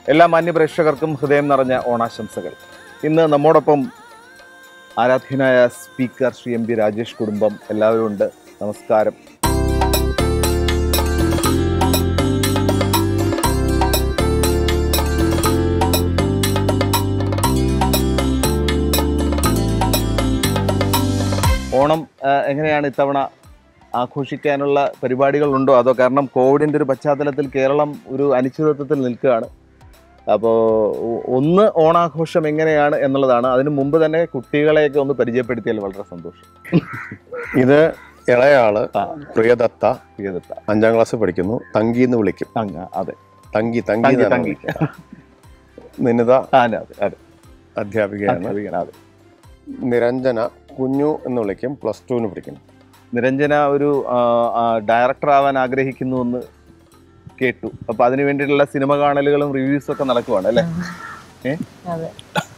എല്ലാ മാന്യപ്രേക്ഷകർക്കും ഹൃദയം നിറഞ്ഞ ഓണാശംസകൾ ഇന്ന് നമ്മോടൊപ്പം ആരാധ്യനായ speaker Shri M P Rajesh കുടുംബം എല്ലാവരും ഉണ്ട് നമസ്കാരം ഓണം ആ, എങ്ങനെയാണ് ഇത്തവണ ആഘോഷിക്കാനുള്ള പരിപാടികളുണ്ടോ അതോ കാരണം കോവിഡിന്റെ ഒരു പശ്ചാത്തലത്തിൽ കേരളം ഒരു അനിശ്ചിതത്വത്തിൽ നിൽക്കുകയാണ് അപ്പോൾ ഒന്ന് ഓണാഘോഷം എങ്ങനെയാണ് എന്നുള്ളതാണ് അതിനു മുമ്പ് തന്നെ കുട്ടികളെയൊക്കെ ഒന്ന് പരിചയപ്പെടുത്തിയാൽ വളരെ സന്തോഷം ഇത് ഇളയാള് ആ. പ്രിയദത്ത പ്രിയദത്ത അഞ്ചാം ക്ലാസ് പഠിക്കുന്നു തങ്കി എന്ന് വിളിക്കും അങ്ങ് അതെ തങ്കി തങ്കി തങ്കി എന്നാണ് തങ്കി വിളിക്കുക. നിനിത ആ, അതെ അതെ അതെ അധ്യാപികയാണ് അധ്യാപികൻ, അതെ നിരഞ്ജന കുഞ്ഞു എന്ന് വിളിക്കും പ്ലസ് ടുവിന് പഠിക്കുന്നു നിരഞ്ജന ഒരു ഡയറക്ടർ ആവാൻ ആഗ്രഹിക്കുന്നു എന്ന് കേട്ടു അപ്പൊ അതിനു വേണ്ടിയിട്ടുള്ള സിനിമ കാണലുകളും റിവ്യൂസും ഒക്കെ നടക്കുവാണ് അല്ലേ ഏ അതെ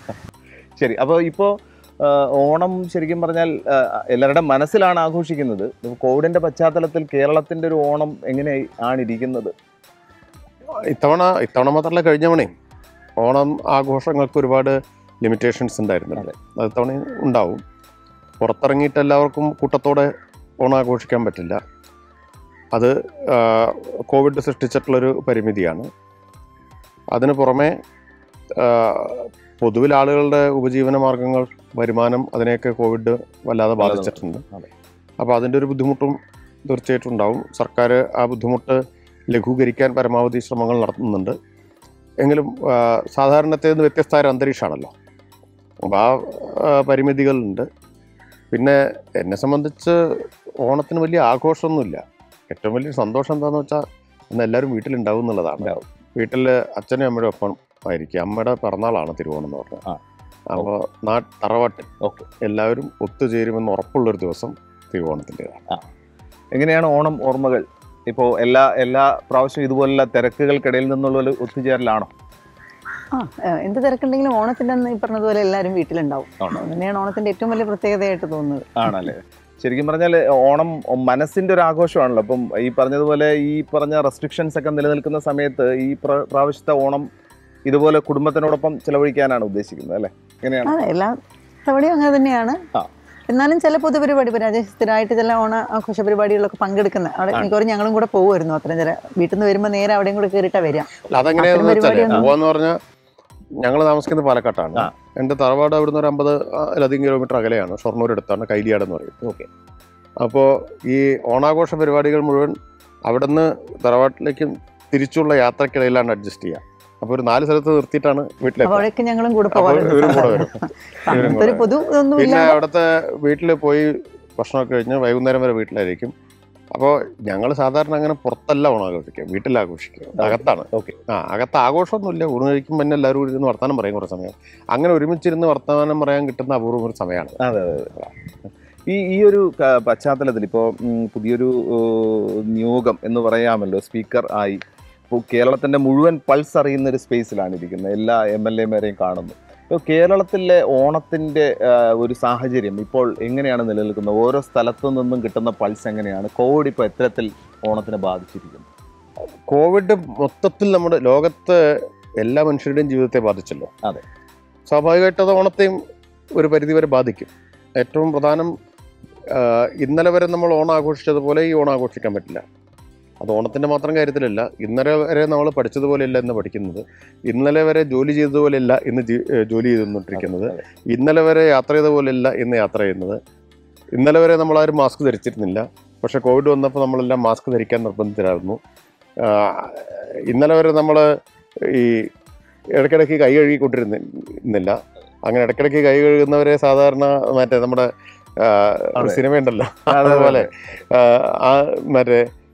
ശരി അപ്പോൾ ഇപ്പോൾ ഓണം ശരിക്കും പറഞ്ഞാൽ ആ, എല്ലാവരുടെ മനസ്സിലാണ് ആഘോഷിക്കുന്നത് ഇപ്പൊ കോവിഡിന്റെ പശ്ചാത്തലത്തിൽ കേരളത്തിന്റെ ഒരു ഓണം എങ്ങനെ ആണ് ഇരിക്കുന്നത് ഇത്തവണ ഇത്തവണ മാത്രമല്ല കഴിഞ്ഞ തവണയും ഓണം ആഘോഷങ്ങൾക്ക് ഒരുപാട് ലിമിറ്റേഷൻസ് ഉണ്ടായിരുന്നു അതെ. അത് ഇത്തവണ ഉണ്ടാവും പുറത്തിറങ്ങിയിട്ട് എല്ലാവർക്കും കൂട്ടത്തോടെ ഓണം ആഘോഷിക്കാൻ പറ്റില്ല അത് ആ, കോവിഡ് സൃഷ്ടിച്ചിട്ടുള്ളൊരു പരിമിതിയാണ് അതിന് പുറമെ ആ, പൊതുവിൽ ആളുകളുടെ ഉപജീവന മാർഗങ്ങൾ വരുമാനം അതിനെയൊക്കെ കോവിഡ് വല്ലാതെ ബാധിച്ചിട്ടുണ്ട് അതെ. അപ്പോൾ അതിൻ്റെ ഒരു ബുദ്ധിമുട്ടും തീർച്ചയായിട്ടും ഉണ്ടാവും സർക്കാർ ആ ബുദ്ധിമുട്ട് ലഘൂകരിക്കാൻ പരമാവധി ശ്രമങ്ങൾ നടത്തുന്നുണ്ട് എങ്കിലും ആ, സാധാരണത്തിൽ നിന്ന് വ്യത്യസ്തമായ ഒരു അന്തരീക്ഷമാണല്ലോ അപ്പോൾ ആ ആ, പരിമിതികളുണ്ട് പിന്നെ എന്നെ സംബന്ധിച്ച് ഓണത്തിന് വലിയ ആഘോഷമൊന്നുമില്ല ഏറ്റവും വലിയ സന്തോഷം എന്താണെന്ന് വെച്ചാൽ ഇന്ന് എല്ലാവരും വീട്ടിലുണ്ടാവും എന്നുള്ളതാണ് ഉണ്ടാവും. വീട്ടിൽ അച്ഛനും അമ്മയുടെ ഒപ്പം ആയിരിക്കും അമ്മയുടെ പിറന്നാളാണ് തിരുവോണം എന്ന് പറഞ്ഞത് ആ. അപ്പോൾ നാ തറവാട്ടിൽ ഓക്കെ എല്ലാവരും ഒത്തുചേരുമെന്ന് ഉറപ്പുള്ളൊരു ദിവസം തിരുവോണത്തിൻ്റെതാണ് എങ്ങനെയാണ് ഓണം ഓർമ്മകൾ ഇപ്പോൾ എല്ലാ എല്ലാ പ്രാവശ്യവും ഇതുപോലുള്ള തിരക്കുകൾക്കിടയിൽ നിന്നുള്ള ഒരു ഒത്തുചേരലാണോ ആ ഏഹ് എന്ത് തിരക്കുണ്ടെങ്കിലും ഓണത്തിന്റെ അന്ന് ഈ പറഞ്ഞതുപോലെ എല്ലാവരും വീട്ടിലുണ്ടാവും ആണോ? അങ്ങനെയാണ് ഓണത്തിന്റെ ഏറ്റവും വലിയ പ്രത്യേകതയായിട്ട് തോന്നുന്നത് ആണല്ലേ ശരിക്കും പറഞ്ഞാൽ ഓണം മനസ്സിന്റെ ഒരു ആഘോഷമാണല്ലോ അപ്പം ഈ പറഞ്ഞതുപോലെ ഈ പറഞ്ഞ റെസ്ട്രിക്ഷൻസ് ഒക്കെ നിലനിൽക്കുന്ന സമയത്ത് ഈ പ്ര- പ്രാവശ്യത്തെ ഓണം ഇതുപോലെ കുടുംബത്തിനോടൊപ്പം ചെലവഴിക്കാനാണ് ഉദ്ദേശിക്കുന്നത് അല്ലേ എങ്ങനെയാണ് അതെ എല്ലാ തവണയും അങ്ങനെ തന്നെയാണ് ആ. എന്നാലും ചില പൊതുപരിപാടി ഇപ്പൊ രാജേഷ് സ്ഥിരമായിട്ട് ചില ഓണ ആഘോഷ പരിപാടികളിലൊക്കെ പങ്കെടുക്കുന്ന അവിടെ ആണ്. മിക്കവാറും ഞങ്ങളും കൂടെ പോകുമായിരുന്നു അത്രയും ചില വീട്ടിൽ നിന്ന് വരുമ്പോൾ നേരെ അവിടെയും കൂടെ കയറിയിട്ടാ വരിക അല്ല അതെങ്ങനെയാന്ന് അത്തരം വെച്ചാല് പരിപാടിയൊന്നും- പോവാന്ന് പറഞ്ഞാൽ ഞങ്ങൾ താമസിക്കുന്നത് പാലക്കാട്ടാണ് ആ. എൻ്റെ തറവാട് അവിടുന്ന് ഒരു അമ്പത് അധികം കിലോമീറ്റർ അകലെയാണ് ഷൊർണൂർ അടുത്താണ് കൈലിയാട് എന്ന് പറയും ഓക്കെ അപ്പോൾ ഈ ഓണാഘോഷ പരിപാടികൾ മുഴുവൻ അവിടുന്ന് തറവാട്ടിലേക്ക് തിരിച്ചുള്ള യാത്രക്കിടയിലാണ് അഡ്ജസ്റ്റ് ചെയ്യുക അപ്പോൾ ഒരു നാല് സ്ഥലത്ത് നിർത്തിയിട്ടാണ് അപ്പൊ വീട്ടിലെത്തുക അവിടേക്ക് ഞങ്ങളും കൂടെ അപ്പോൾ ഇവരും കൂടെ പോകാറുണ്ട് വരും ഇവരും അങ്ങനത്തെ ഒരു കൂടെ പൊതു ഇതൊന്നും ഇല്ല പിന്നെ അവിടുത്തെ വീട്ടിൽ പോയി ഭക്ഷണമൊക്കെ കഴിഞ്ഞ് വൈകുന്നേരം വരെ വീട്ടിലായിരിക്കും അപ്പോൾ ഞങ്ങൾ സാധാരണ അങ്ങനെ പുറത്തല്ല ഓണം ആഘോഷിക്കുക വീട്ടിൽ ആഘോഷിക്കുക അകത്താണ് ഓക്കെ ആ അകത്ത് ആഘോഷമൊന്നുമില്ല ഊണ് കഴിക്കുമ്പോൾ തന്നെ എല്ലാവരും കൂടി ഇരുന്ന് വർത്തമാനം പറയും കുറേ സമയം അങ്ങനെ ഒരുമിച്ചിരുന്ന് വർത്തമാനം പറയാൻ കിട്ടുന്ന അപൂർവം ഒരു സമയമാണ് അതെ അതെ അതെ ഈ ഈ ഒരു ക- പശ്ചാത്തലത്തിൽ ഇപ്പോൾ പുതിയൊരു ഏഹ്, നിയോഗം എന്ന് പറയാമല്ലോ സ്പീക്കർ ആയി ഇപ്പോൾ കേരളത്തിന്റെ മുഴുവൻ പൾസ് അറിയുന്ന ഒരു സ്പേസിലാണ് ഇരിക്കുന്നത് എല്ലാ എം എൽ എമാരെയും കാണുന്നു ഇപ്പോൾ കേരളത്തിലെ ഓണത്തിന്റെ ഏഹ്, ഒരു സാഹചര്യം ഇപ്പോൾ എങ്ങനെയാണ് നിലനിൽക്കുന്നത് ഓരോ സ്ഥലത്തു നിന്നും കിട്ടുന്ന പൾസ് എങ്ങനെയാണ് കോവിഡ് ഇപ്പോൾ എത്തരത്തിൽ ഓണത്തിനെ ബാധിച്ചിരിക്കുന്നു കോവിഡ് മൊത്തത്തിൽ നമ്മുടെ ലോകത്ത് എല്ലാ മനുഷ്യരുടെയും ജീവിതത്തെ ബാധിച്ചല്ലോ അതെ. സ്വാഭാവികമായിട്ട് അത് ഓണത്തെയും ഒരു പരിധിവരെ ബാധിക്കും ഏറ്റവും പ്രധാനം ആ, ഇന്നലെ വരെ നമ്മൾ ഓണം ആഘോഷിച്ചതുപോലെ ഈ ഓണം ആഘോഷിക്കാൻ പറ്റില്ല അത് ഓണത്തിൻ്റെ മാത്രം കാര്യത്തിലല്ല ഇന്നലെ വരെ നമ്മൾ പഠിച്ചതുപോലെയല്ല ഇന്ന് പഠിക്കുന്നത് ഇന്നലെ വരെ ജോലി ചെയ്തതുപോലെയല്ല ഇന്ന് ജീ- ഏ, ജോലി ചെയ്തുകൊണ്ടിരിക്കുന്നത് അതെ. ഇന്നലെ വരെ യാത്ര ചെയ്ത പോലെയല്ല ഇന്ന് യാത്ര ചെയ്യുന്നത് ഇന്നലെ വരെ നമ്മളാരും മാസ്ക് ധരിച്ചിരുന്നില്ല പക്ഷെ കോവിഡ് വന്നപ്പോൾ നമ്മളെല്ലാം മാസ്ക് ധരിക്കാൻ നിർബന്ധിതരായിരുന്നു ആ, ഇന്നലെ വരെ നമ്മൾ ഈ ഇടയ്ക്കിടയ്ക്ക് കൈ കഴുകിക്കൊണ്ടിരുന്നില്ല അങ്ങനെ ഇടയ്ക്കിടയ്ക്ക് കൈ കഴുകുന്നവരെ സാധാരണ മറ്റേ നമ്മുടെ ആ, ഒരു അതെ. സിനിമയുണ്ടല്ലോ അതെ, അതെ. അതുപോലെ ആ, ആ മറ്റേ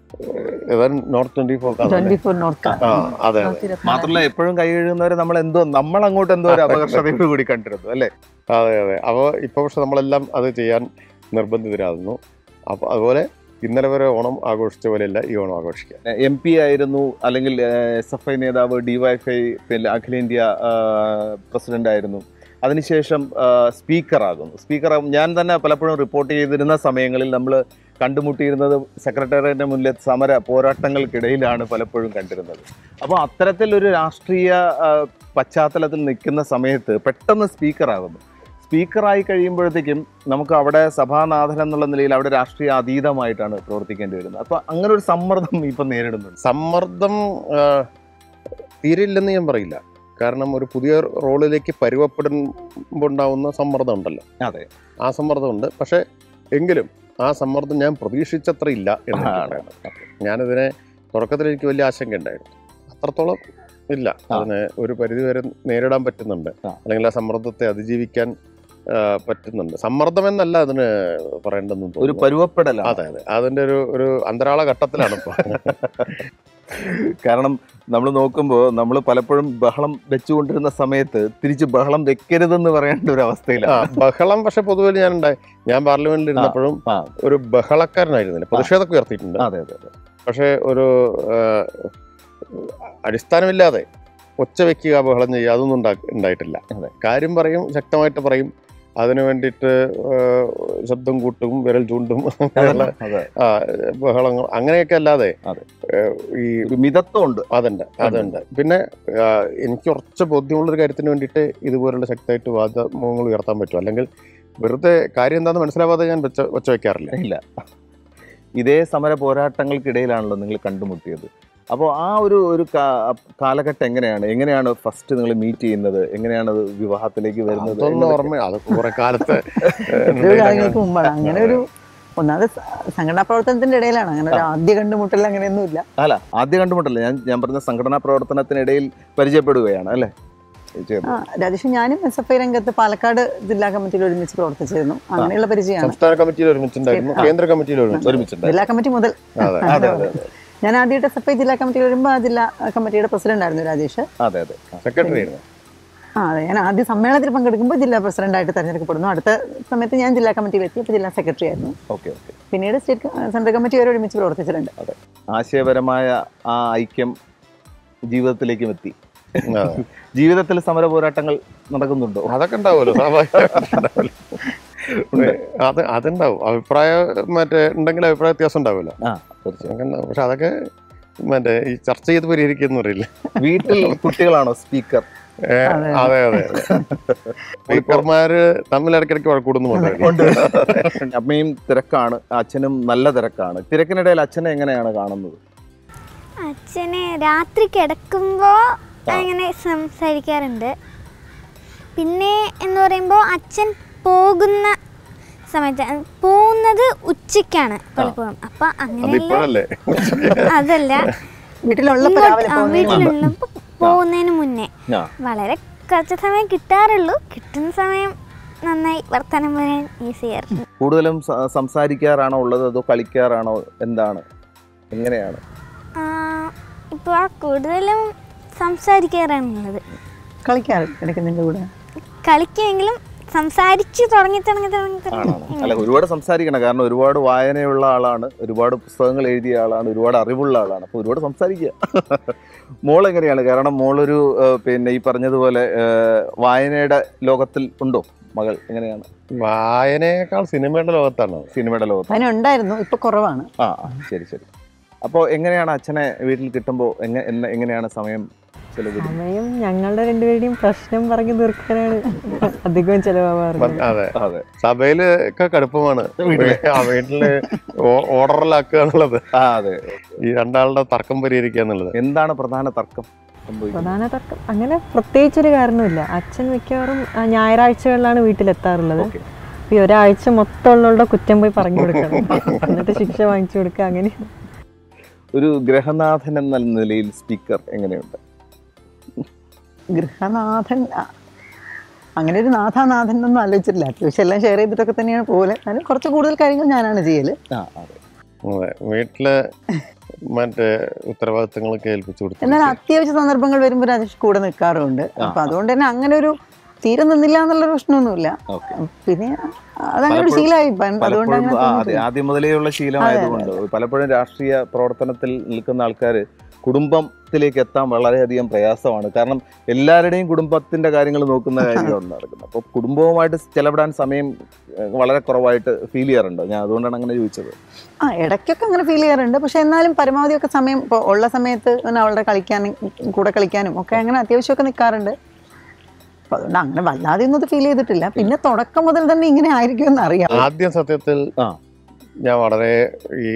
ഏതാണ് north twenty four twenty four north ആ അതെ അതെ മാത്രമല്ല എപ്പോഴും കൈ കഴുകുന്നവരെ നമ്മൾ എന്തോ നമ്മൾ അങ്ങോട്ട് എന്തോ ഒരു അപകർഷതയോട് കൂടി കണ്ടിരുന്നു അല്ലേ അതെ അതെ അപ്പോൾ ഇപ്പോൾ പക്ഷെ നമ്മളെല്ലാം അത് ചെയ്യാൻ നിർബന്ധിതരാകുന്നു അപ്പോൾ അതുപോലെ ഇന്നലെ വരെ ഓണം ആഘോഷിച്ച പോലെയല്ല ഈ ഓണം ആഘോഷിക്കുക എം പി ആയിരുന്നു അല്ലെങ്കിൽ എസ് എഫ് ഐ നേതാവ് ഡിവൈഎഫ്ഐ പിന്നെ അഖിലേന്ത്യാ പ്രസിഡന്റ് ആയിരുന്നു അതിനുശേഷം സ്പീക്കർ ആകുന്നു സ്പീക്കർ ഞാൻ തന്നെ പലപ്പോഴും റിപ്പോർട്ട് ചെയ്തിരുന്ന സമയങ്ങളിൽ നമ്മൾ കണ്ടുമുട്ടിയിരുന്നത് സെക്രട്ടേറിയറ്റിന്റെ മുന്നിലെ സമര പോരാട്ടങ്ങൾക്കിടയിലാണ് പലപ്പോഴും കണ്ടിരുന്നത് അപ്പോൾ അത്തരത്തിലൊരു രാഷ്ട്രീയ ആ, പശ്ചാത്തലത്തിൽ നിൽക്കുന്ന സമയത്ത് പെട്ടെന്ന് സ്പീക്കറാകുന്നു സ്പീക്കറായി കഴിയുമ്പോഴത്തേക്കും നമുക്ക് അവിടെ സഭാനാഥൻ എന്നുള്ള നിലയിൽ അവിടെ രാഷ്ട്രീയ അതീതമായിട്ടാണ് പ്രവർത്തിക്കേണ്ടി വരുന്നത് അപ്പോൾ അങ്ങനെ ഒരു സമ്മർദ്ദം ഇപ്പം നേരിടുന്നുണ്ട് സമ്മർദ്ദം ആ, തീരില്ലെന്ന് ഞാൻ പറയില്ല കാരണം ഒരു പുതിയ റോളിലേക്ക് പരുവപ്പെടുമ്പോൾ ഉണ്ടാവുന്ന സമ്മർദ്ദം ഉണ്ടല്ലോ അതെ ആ സമ്മർദ്ദമുണ്ട് പക്ഷേ എങ്കിലും ആ സമ്മർദ്ദം ഞാൻ പ്രതീക്ഷിച്ചത്ര ഇല്ല എന്ന് എനിക്ക് ആണ്. പറയാം. ഞാനിതിനെ തുടക്കത്തിൽ എനിക്ക് വലിയ ആശങ്ക ഉണ്ടായിരുന്നു അത്രത്തോളം ഇല്ല ആ. അതിന് ഒരു പരിധി വരെ നേരിടാൻ പറ്റുന്നുണ്ട് ആ. അല്ലെങ്കിൽ ആ സമ്മർദ്ദത്തെ അതിജീവിക്കാൻ ആ, പറ്റുന്നുണ്ട് സമ്മർദ്ദം എന്നല്ല അതിന് പറയേണ്ടെന്ന് ഒരു തോന്നുന്നു പരുവപ്പെടലാണ് അതെ അതെ അതിന്റെ ഒരു ഒരു അന്തരാള ഘട്ടത്തിലാണ് ഇപ്പോൾ കാരണം നമ്മൾ നോക്കുമ്പോൾ നമ്മൾ പലപ്പോഴും ബഹളം വെച്ചുകൊണ്ടിരുന്ന സമയത്ത് തിരിച്ച് ബഹളം വെക്കരുതെന്ന് പറയേണ്ട ഒരു ആ അവസ്ഥയിലാണ് ബഹളം പക്ഷെ പൊതുവെ ഞാൻ ഉണ്ടായി ഞാൻ പാർലമെന്റിൽ ഇരുന്നപ്പോഴും ആ. ഒരു ബഹളക്കാരനായിരുന്നില്ല പ്രതിഷേധമൊക്കെ ഉയർത്തിയിട്ടുണ്ട് അതെ അതെ അതെ പക്ഷേ ഒരു ആ, അടിസ്ഥാനമില്ലാതെ ഒച്ച വെക്കുക ബഹളം ചെയ്യുക അതൊന്നും ഉണ്ടാ- ഉണ്ടായിട്ടില്ല അതെ. കാര്യം പറയും ശക്തമായിട്ട് പറയും അതിനു വേണ്ടിയിട്ട് ആ, ശബ്ദം കൂട്ടും വിരൽ ചൂണ്ടും അങ്ങനെയുള്ള അതെ ആ, ബഹളങ്ങൾ അങ്ങനെയൊക്കെ അല്ലാതെ അതെ. ആ, ഈ ഒരു മിതത്വം ഉണ്ട് അതുണ്ട് അതുണ്ട് പിന്നെ ആ, എനിക്ക് ഉറച്ച ബോധ്യമുള്ളൊരു കാര്യത്തിന് വേണ്ടിയിട്ട് ഇതുപോലുള്ള ശക്തമായിട്ട് വാദമുഖങ്ങൾ ഉയർത്താൻ പറ്റും അല്ലെങ്കിൽ വെറുതെ കാര്യം എന്താണെന്ന് മനസ്സിലാവാതെ ഞാൻ വെച്ച വെച്ച വെക്കാറില്ല ഇല്ല ഇതേ സമര പോരാട്ടങ്ങൾക്കിടയിലാണല്ലോ നിങ്ങൾ കണ്ടുമുട്ടിയത് അപ്പോൾ ആ ഒരു ഒരു കാ- കാലഘട്ടം എങ്ങനെയാണ് എങ്ങനെയാണ് ഫസ്റ്റ് നിങ്ങൾ മീറ്റ് ചെയ്യുന്നത് എങ്ങനെയാണ് അത് വിവാഹത്തിലേക്ക് വരുന്നത് അതൊന്നും എന്നതൊക്കെ? ഓർമ്മ അതൊക്കെ കുറെ കാലത്ത് എത്രയോ കാലങ്ങൾക്ക് മുമ്പാണ് അങ്ങനെ ഒരു ഒന്നാമത് സ- സംഘടനാ പ്രവർത്തനത്തിന്റെ ഇടയിലാണ് അങ്ങനെ ഒരു ആദ്യ കണ്ടുമുട്ടൽ അങ്ങനെയൊന്നുമില്ല അല്ല ആദ്യം കണ്ടുമുട്ടല്ല ഞാൻ ഞാൻ പറഞ്ഞ സംഘടനാ പ്രവർത്തനത്തിനിടയിൽ പരിചയപ്പെടുകയാണ് അല്ലേ ചെയ്തത്. ആ രാജേഷ് ഞാനും എസ് എഫ് ഐ രംഗത്ത് പാലക്കാട് ജില്ലാ കമ്മിറ്റിയിൽ ഒരുമിച്ച് പ്രവർത്തിച്ചിരുന്നു അങ്ങനെയുള്ള പരിചയമാണ് സംസ്ഥാന കമ്മിറ്റിയിൽ ഒരുമിച്ചുണ്ടായിരുന്നു ആ. കേന്ദ്ര കമ്മിറ്റിയിൽ ഒരുമിച്ച് ഒരുമിച്ചുണ്ടായി ജില്ലാ കമ്മിറ്റി മുതൽ അതെ അതെ അതെ അതെ ഞാൻ ആദ്യമായിട്ട് എസ് എഫ് ഐ ജില്ലാ കമ്മിറ്റിയിൽ വരുമ്പോൾ ആ ജില്ലാ കമ്മിറ്റിയുടെ പ്രസിഡന്റ് ആയിരുന്നു രാജേഷ് അതെ അതെ ആ. സെക്രട്ടറി ആയിരുന്നു ആ അതെ ഞാൻ ആദ്യ സമ്മേളനത്തിൽ പങ്കെടുക്കുമ്പോൾ ജില്ലാ പ്രസിഡന്റായിട്ട് തെരഞ്ഞെടുക്കപ്പെടുന്നു അടുത്ത സമയത്ത് ഞാൻ ജില്ലാ കമ്മിറ്റിയിൽ എത്തി അപ്പോൾ ജില്ലാ സെക്രട്ടറി ആയിരുന്നു ഓക്കെ ഓക്കെ പിന്നീട് സ്റ്റേറ്റ് സെൻട്രൽ കമ്മിറ്റി വരെ ഒരുമിച്ച് പ്രവർത്തിച്ചിട്ടുണ്ട് ആശയപരമായ ആ ഐക്യം ജീവിതത്തിലേക്കും എത്തി അതെ. ജീവിതത്തിൽ സമര പോരാട്ടങ്ങൾ നടക്കുന്നുണ്ടോ അതൊക്കെ ഉണ്ടാവുമല്ലോ സ്വാഭാവികമായിട്ടും അത് അതുണ്ടാവും അഭിപ്രായം മറ്റേ ഉണ്ടെങ്കിൽ അഭിപ്രായ വ്യത്യാസം ഉണ്ടാവുമല്ലോ ആ തീർച്ചയായും അതൊക്കെ ഉണ്ടാവും പക്ഷെ അതൊക്കെ മറ്റേ ഈ ചർച്ച ചെയ്ത് പരിഹരിക്കുന്നു പറയില്ല വീട്ടിൽ കുട്ടികളാണോ സ്പീക്കർ ഏ, അതെ. അതെ അതെ സ്പീക്കർമാര് തമ്മിൽ ഇടയ്ക്കിടയ്ക്ക് വഴക്കൂടുന്നു മാത്രമേ അമ്മയും തിരക്കാണ് അച്ഛനും നല്ല തിരക്കാണ് തിരക്കിനിടയിൽ അച്ഛനെ എങ്ങനെയാണ് കാണുന്നത് അച്ഛനെ രാത്രി കിടക്കുമ്പോൾ അങ്ങനെ സംസാരിക്കാറുണ്ട് പിന്നെ എന്ന് പറയുമ്പോൾ അച്ഛൻ പോകുന്ന സമയത്ത് അഹ് പോകുന്നത് ഉച്ചയ്ക്കാണ് പലപ്പോഴും അപ്പം അങ്ങനെയുള്ള അതിപ്പോഴല്ലേ അതല്ല വീട്ടിലുള്ളപ്പോൾ ഇങ്ങോട്ട് രാവിലെ ആ, പോകുന്നതിന് മുമ്പ്. വീട്ടിലുള്ളപ്പോൾ പോകുന്നതിന് മുന്നേ ആ വളരെ കുറച്ച് സമയം കിട്ടാറുള്ളൂ കിട്ടുന്ന സമയം നന്നായി വർത്തമാനം പറയാൻ യൂസ് ചെയ്യാറുണ്ട് കൂടുതലും സ- സംസാരിക്കാറാണോ ഉള്ളത് അതോ കളിക്കാറാണോ എന്താണ് എങ്ങനെയാണ് ഇപ്പോൾ കൂടുതലും സംസാരിക്കാറാണുള്ളത് കളിക്കാറുണ്ട് ഇടയ്ക്ക് നിന്റെ കൂടെ കളിക്കുമെങ്കിലും സംസാരിച്ച് തുടങ്ങി തുടങ്ങി തുടങ്ങി ആണോ തുടങ്ങി അല്ല ഒരുപാട് സംസാരിക്കണം കാരണം ഒരുപാട് വായനയുള്ള ആളാണ് ഒരുപാട് പുസ്തകങ്ങൾ എഴുതിയ ആളാണ് ഒരുപാട് അറിവുള്ള ആളാണ് അപ്പോൾ ഒരുപാട് സംസാരിക്കുക മോൾ എങ്ങനെയാണ് കാരണം മോളൊരു ഏഹ്, പിന്നെ ഈ പറഞ്ഞതുപോലെ ഏഹ്, വായനയുടെ ലോകത്തിൽ ഉണ്ടോ മകൾ എങ്ങനെയാണ് വായനയേക്കാൾ സിനിമയുടെ ലോകത്താണ് അത്. സിനിമയുടെ ലോകത്ത് അതിനുണ്ടായിരുന്നു ഇപ്പൊ കുറവാണ് ആ ആ, ശരി ശരി അപ്പോൾ എങ്ങനെയാണ് അച്ഛനെ വീട്ടിൽ കിട്ടുമ്പോൾ എങ്ങനെ എന്ന- എങ്ങനെയാണ് സമയം ചെലവിടുന്നത് സമയം ഞങ്ങളുടെ രണ്ടുപേരുടെയും പ്രശ്നം പറഞ്ഞു തീർക്കാനാണ് അധികവും ചെലവാറുള്ളത് അതെ അതെ സഭയില് ഒക്കെ കടുപ്പമാണ് വീട്ടില്. ആ വീട്ടില് ഓ- ഓർഡറിലാക്കുക എന്നുള്ളത് ആ അതെ ഈ രണ്ടാളുടെ തർക്കം പരിഹരിക്കുക എന്നുള്ളത് എന്താണ് പ്രധാന തർക്കം സംഭവിക്കുന്നത് പ്രധാന തർക്കം അങ്ങനെ പ്രത്യേകിച്ചൊരു കാരണമില്ല അച്ഛൻ മിക്കവാറും ആ, ഞായറാഴ്ചകളിലാണ് വീട്ടിലെത്താറുള്ളത് ഓക്കെ അപ്പൊ ഈ ഒരാഴ്ച മൊത്തമുള്ളവരുടെ കുറ്റം പോയി പറഞ്ഞു കൊടുക്കണം എന്നിട്ട് ശിക്ഷ വാങ്ങിച്ചു കൊടുക്കുക അങ്ങനെ ഒരു ഗ്രഹനാഥൻ എന്ന നിലയിൽ സ്പീക്കർ എങ്ങനെയുണ്ട് ഗൃഹനാഥൻ ആ, അങ്ങനെ ഒരു നാഥാനാഥൻ എന്നൊന്നും ആലോചിച്ചിട്ടില്ല അത്യാവശ്യം എല്ലാം ഷെയർ ചെയ്തിട്ടൊക്കെ തന്നെയാണ് പോലെ അതിന് കുറച്ച് കൂടുതൽ കാര്യങ്ങൾ ഞാനാണ് ചെയ്യല് ആ അതെ അതെ വീട്ടില് മറ്റേ ഉത്തരവാദിത്തങ്ങളൊക്കെ ഏൽപ്പിച്ചു കൊടുത്തു എന്നാൽ അത്യാവശ്യ സന്ദർഭങ്ങൾ വരുമ്പോൾ രാജേഷ് കൂടെ നിൽക്കാറുണ്ട് ആ, അപ്പൊ അതുകൊണ്ട് തന്നെ അങ്ങനെ ഒരു തീരെ നിന്നില്ല എന്നുള്ള പ്രശ്നമൊന്നുമില്ല ഓക്കെ പിന്നെ അതങ്ങനെ ഒരു പലപ്പോഴും- ശീലമായി ഇപ്പം. അതുകൊണ്ട് പലപ്പോഴും അങ്ങനെ ആ, അതെ തോന്നിയിട്ടില്ല. ആദ്യം മുതലേ ഉള്ള ശീലമായതുകൊണ്ട് പലപ്പോഴും രാഷ്ട്രീയ പ്രവർത്തനത്തിൽ നിൽക്കുന്ന ആൾക്കാർ കുടുംബത്തിലേക്ക് എത്താൻ വളരെയധികം പ്രയാസമാണ് കാരണം എല്ലാവരുടെയും കുടുംബത്തിന്റെ കാര്യങ്ങൾ നോക്കുന്ന കാര്യമാണ് നടക്കുന്നത് അപ്പോൾ കുടുംബവുമായിട്ട് ചെലവിടാൻ സമയം ഏഹ്, വളരെ കുറവായിട്ട് ഫീൽ ചെയ്യാറുണ്ട് ഞാൻ അതുകൊണ്ടാണ് അങ്ങനെ ചോദിച്ചത് ആ ഇടയ്ക്കൊക്കെ അങ്ങനെ ഫീൽ ചെയ്യാറുണ്ട് പക്ഷെ എന്നാലും പരമാവധിയൊക്കെ സമയം ഇപ്പോൾ ഉള്ള സമയത്ത് പിന്നെ അവളുടെ കളിക്കാനും കൂടെ കളിക്കാനും ഒക്കെ അങ്ങനെ അത്യാവശ്യമൊക്കെ നിൽക്കാറുണ്ട് അപ്പോൾ അതുകൊണ്ട് അങ്ങനെ വല്ലാതെ ഒന്നും ഇത് ഫീൽ ചെയ്തിട്ടില്ല പിന്നെ തുടക്കം മുതൽ തന്നെ ഇങ്ങനെ ആയിരിക്കുമെന്ന് അറിയാം ആദ്യം സത്യത്തിൽ ആ. ഞാൻ വളരെ ഈ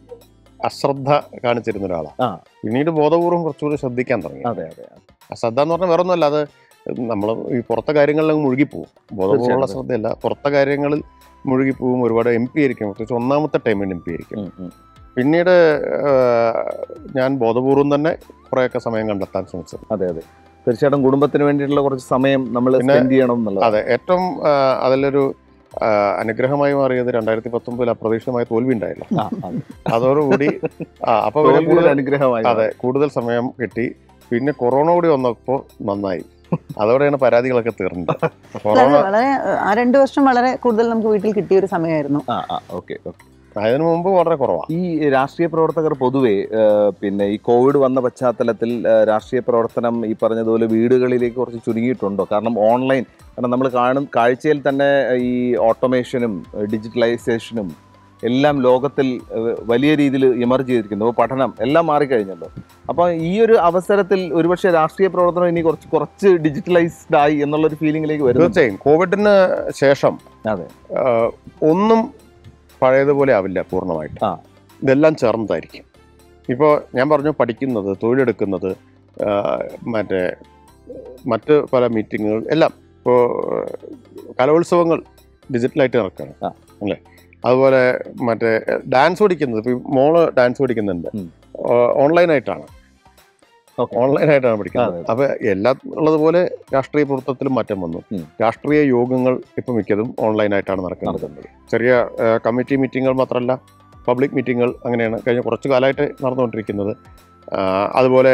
അശ്രദ്ധ കാണിച്ചിരുന്ന ഒരാളാണ് ആ. പിന്നീട് ബോധപൂർവ്വം കുറച്ചുകൂടി ശ്രദ്ധിക്കാൻ തുടങ്ങി അതെ അതെ അശ്രദ്ധ എന്ന് പറഞ്ഞാൽ വേറെ ഒന്നുമല്ല അത് നമ്മൾ ഈ പുറത്തെ കാര്യങ്ങളിൽ അങ്ങ് മുഴുകിപ്പോവും ബോധപൂർവ്വമുള്ള തീർച്ചയായിട്ടും. ശ്രദ്ധയല്ല പുറത്തെ കാര്യങ്ങളിൽ മുഴുകിപ്പോവും ഒരുപാട് എം പി ആയിരിക്കും പ്രത്യേകിച്ച് ഒന്നാമത്തെ ടൈമിൽ എം പി ആയിരിക്കും ഉം, ഉം. പിന്നീട് ആ, ഞാൻ ബോധപൂർവം തന്നെ കുറേയൊക്കെ സമയം കണ്ടെത്താൻ ശ്രമിച്ചത് അതെ അതെ തീർച്ചയായിട്ടും കുടുംബത്തിന് വേണ്ടിയിട്ടുള്ള കുറച്ച് സമയം നമ്മൾ പിന്നെ- സ്പെൻഡ് ചെയ്യണം എന്നുള്ളത് അതെ ഏറ്റവും ആ, അതിലൊരു ആ, അനുഗ്രഹമായി മാറിയത് രണ്ടായിരത്തി പത്തൊമ്പതിൽ അപ്രതീക്ഷിതമായ തോൽവി ഉണ്ടായല്ലോ ആ, അതെ. അതോടുകൂടി ആ, അപ്പൊ പിന്നെ തോൽവി ഒരു കൂടുതൽ അനുഗ്രഹമായി അതെ കൂടുതൽ സമയം കിട്ടി പിന്നെ കൊറോണ കൂടി വന്നപ്പോൾ നന്നായി അതോടെയാണ് പരാതികളൊക്കെ തീർന്നത് കൊറോണ അല്ലാതെ വളരെ ആ രണ്ട് വർഷം വളരെ കൂടുതൽ നമുക്ക് വീട്ടിൽ കിട്ടിയ ഒരു സമയമായിരുന്നു ആ ആ ഓക്കെ ഓക്കെ അതിനു മുമ്പ് വളരെ കുറവാണ് ഈ രാഷ്ട്രീയ പ്രവർത്തകർ പൊതുവെ ഏഹ്, പിന്നെ ഈ കോവിഡ് വന്ന പശ്ചാത്തലത്തിൽ ഏഹ്, രാഷ്ട്രീയ പ്രവർത്തനം ഈ പറഞ്ഞതുപോലെ വീടുകളിലേക്ക് കുറച്ച് ചുരുങ്ങിയിട്ടുണ്ടോ കാരണം ഓൺലൈൻ കാരണം നമ്മൾ കാണും കാഴ്ചയിൽ തന്നെ ഈ ഓട്ടോമേഷനും ഡിജിറ്റലൈസേഷനും എല്ലാം ലോകത്തിൽ ഏഹ്, വലിയ രീതിയിൽ ഇമർജ് ചെയ്തിരിക്കുന്നു അപ്പോൾ പഠനം എല്ലാം മാറിക്കഴിഞ്ഞല്ലോ അപ്പോൾ ഈ ഒരു അവസരത്തിൽ ഒരുപക്ഷെ രാഷ്ട്രീയ പ്രവർത്തനം ഇനി കുറച്ച് കുറച്ച് ഡിജിറ്റലൈസ്ഡ് ആയി എന്നുള്ളൊരു ഫീലിംഗിലേക്ക് വരുന്നു തീർച്ചയായും കോവിഡിന് ശേഷം അതെ. ആ, ഒന്നും പഴയതുപോലെ ആവില്ല പൂർണ്ണമായിട്ട് ആ. ഇതെല്ലാം ചേർന്നതായിരിക്കും ഇപ്പോൾ ഞാൻ പറഞ്ഞു പഠിക്കുന്നത് തൊഴിലെടുക്കുന്നത് ആ, മറ്റേ മറ്റ് പല മീറ്റിങ്ങുകൾ എല്ലാം ഇപ്പോൾ കലോത്സവങ്ങൾ ഡിജിറ്റലായിട്ട് നടക്കുകയാണ് ആ. അല്ലേ അതുപോലെ മറ്റേ ഡാൻസ് പഠിക്കുന്നത് ഇപ്പോൾ മോള് ഡാൻസ് പഠിക്കുന്നുണ്ട് ഉം. ഓൺലൈനായിട്ടാണ് Okay. ഓൺലൈനായിട്ടാണ് പഠിക്കുന്നത് അതെ. അപ്പോൾ എല്ലാം ഉള്ളതുപോലെ രാഷ്ട്രീയ പ്രവർത്തനത്തിലും മാറ്റം വന്നു ഉം. രാഷ്ട്രീയ യോഗങ്ങൾ ഇപ്പം മിക്കതും ഓൺലൈനായിട്ടാണ് നടക്കുന്നത് നടക്കുന്നത് ചെറിയ കമ്മിറ്റി മീറ്റിങ്ങുകൾ മാത്രമല്ല പബ്ലിക് മീറ്റിങ്ങുകൾ അങ്ങനെയാണ് കഴിഞ്ഞ കുറച്ച് കാലമായിട്ട് നടന്നുകൊണ്ടിരിക്കുന്നത് ആ, അതുപോലെ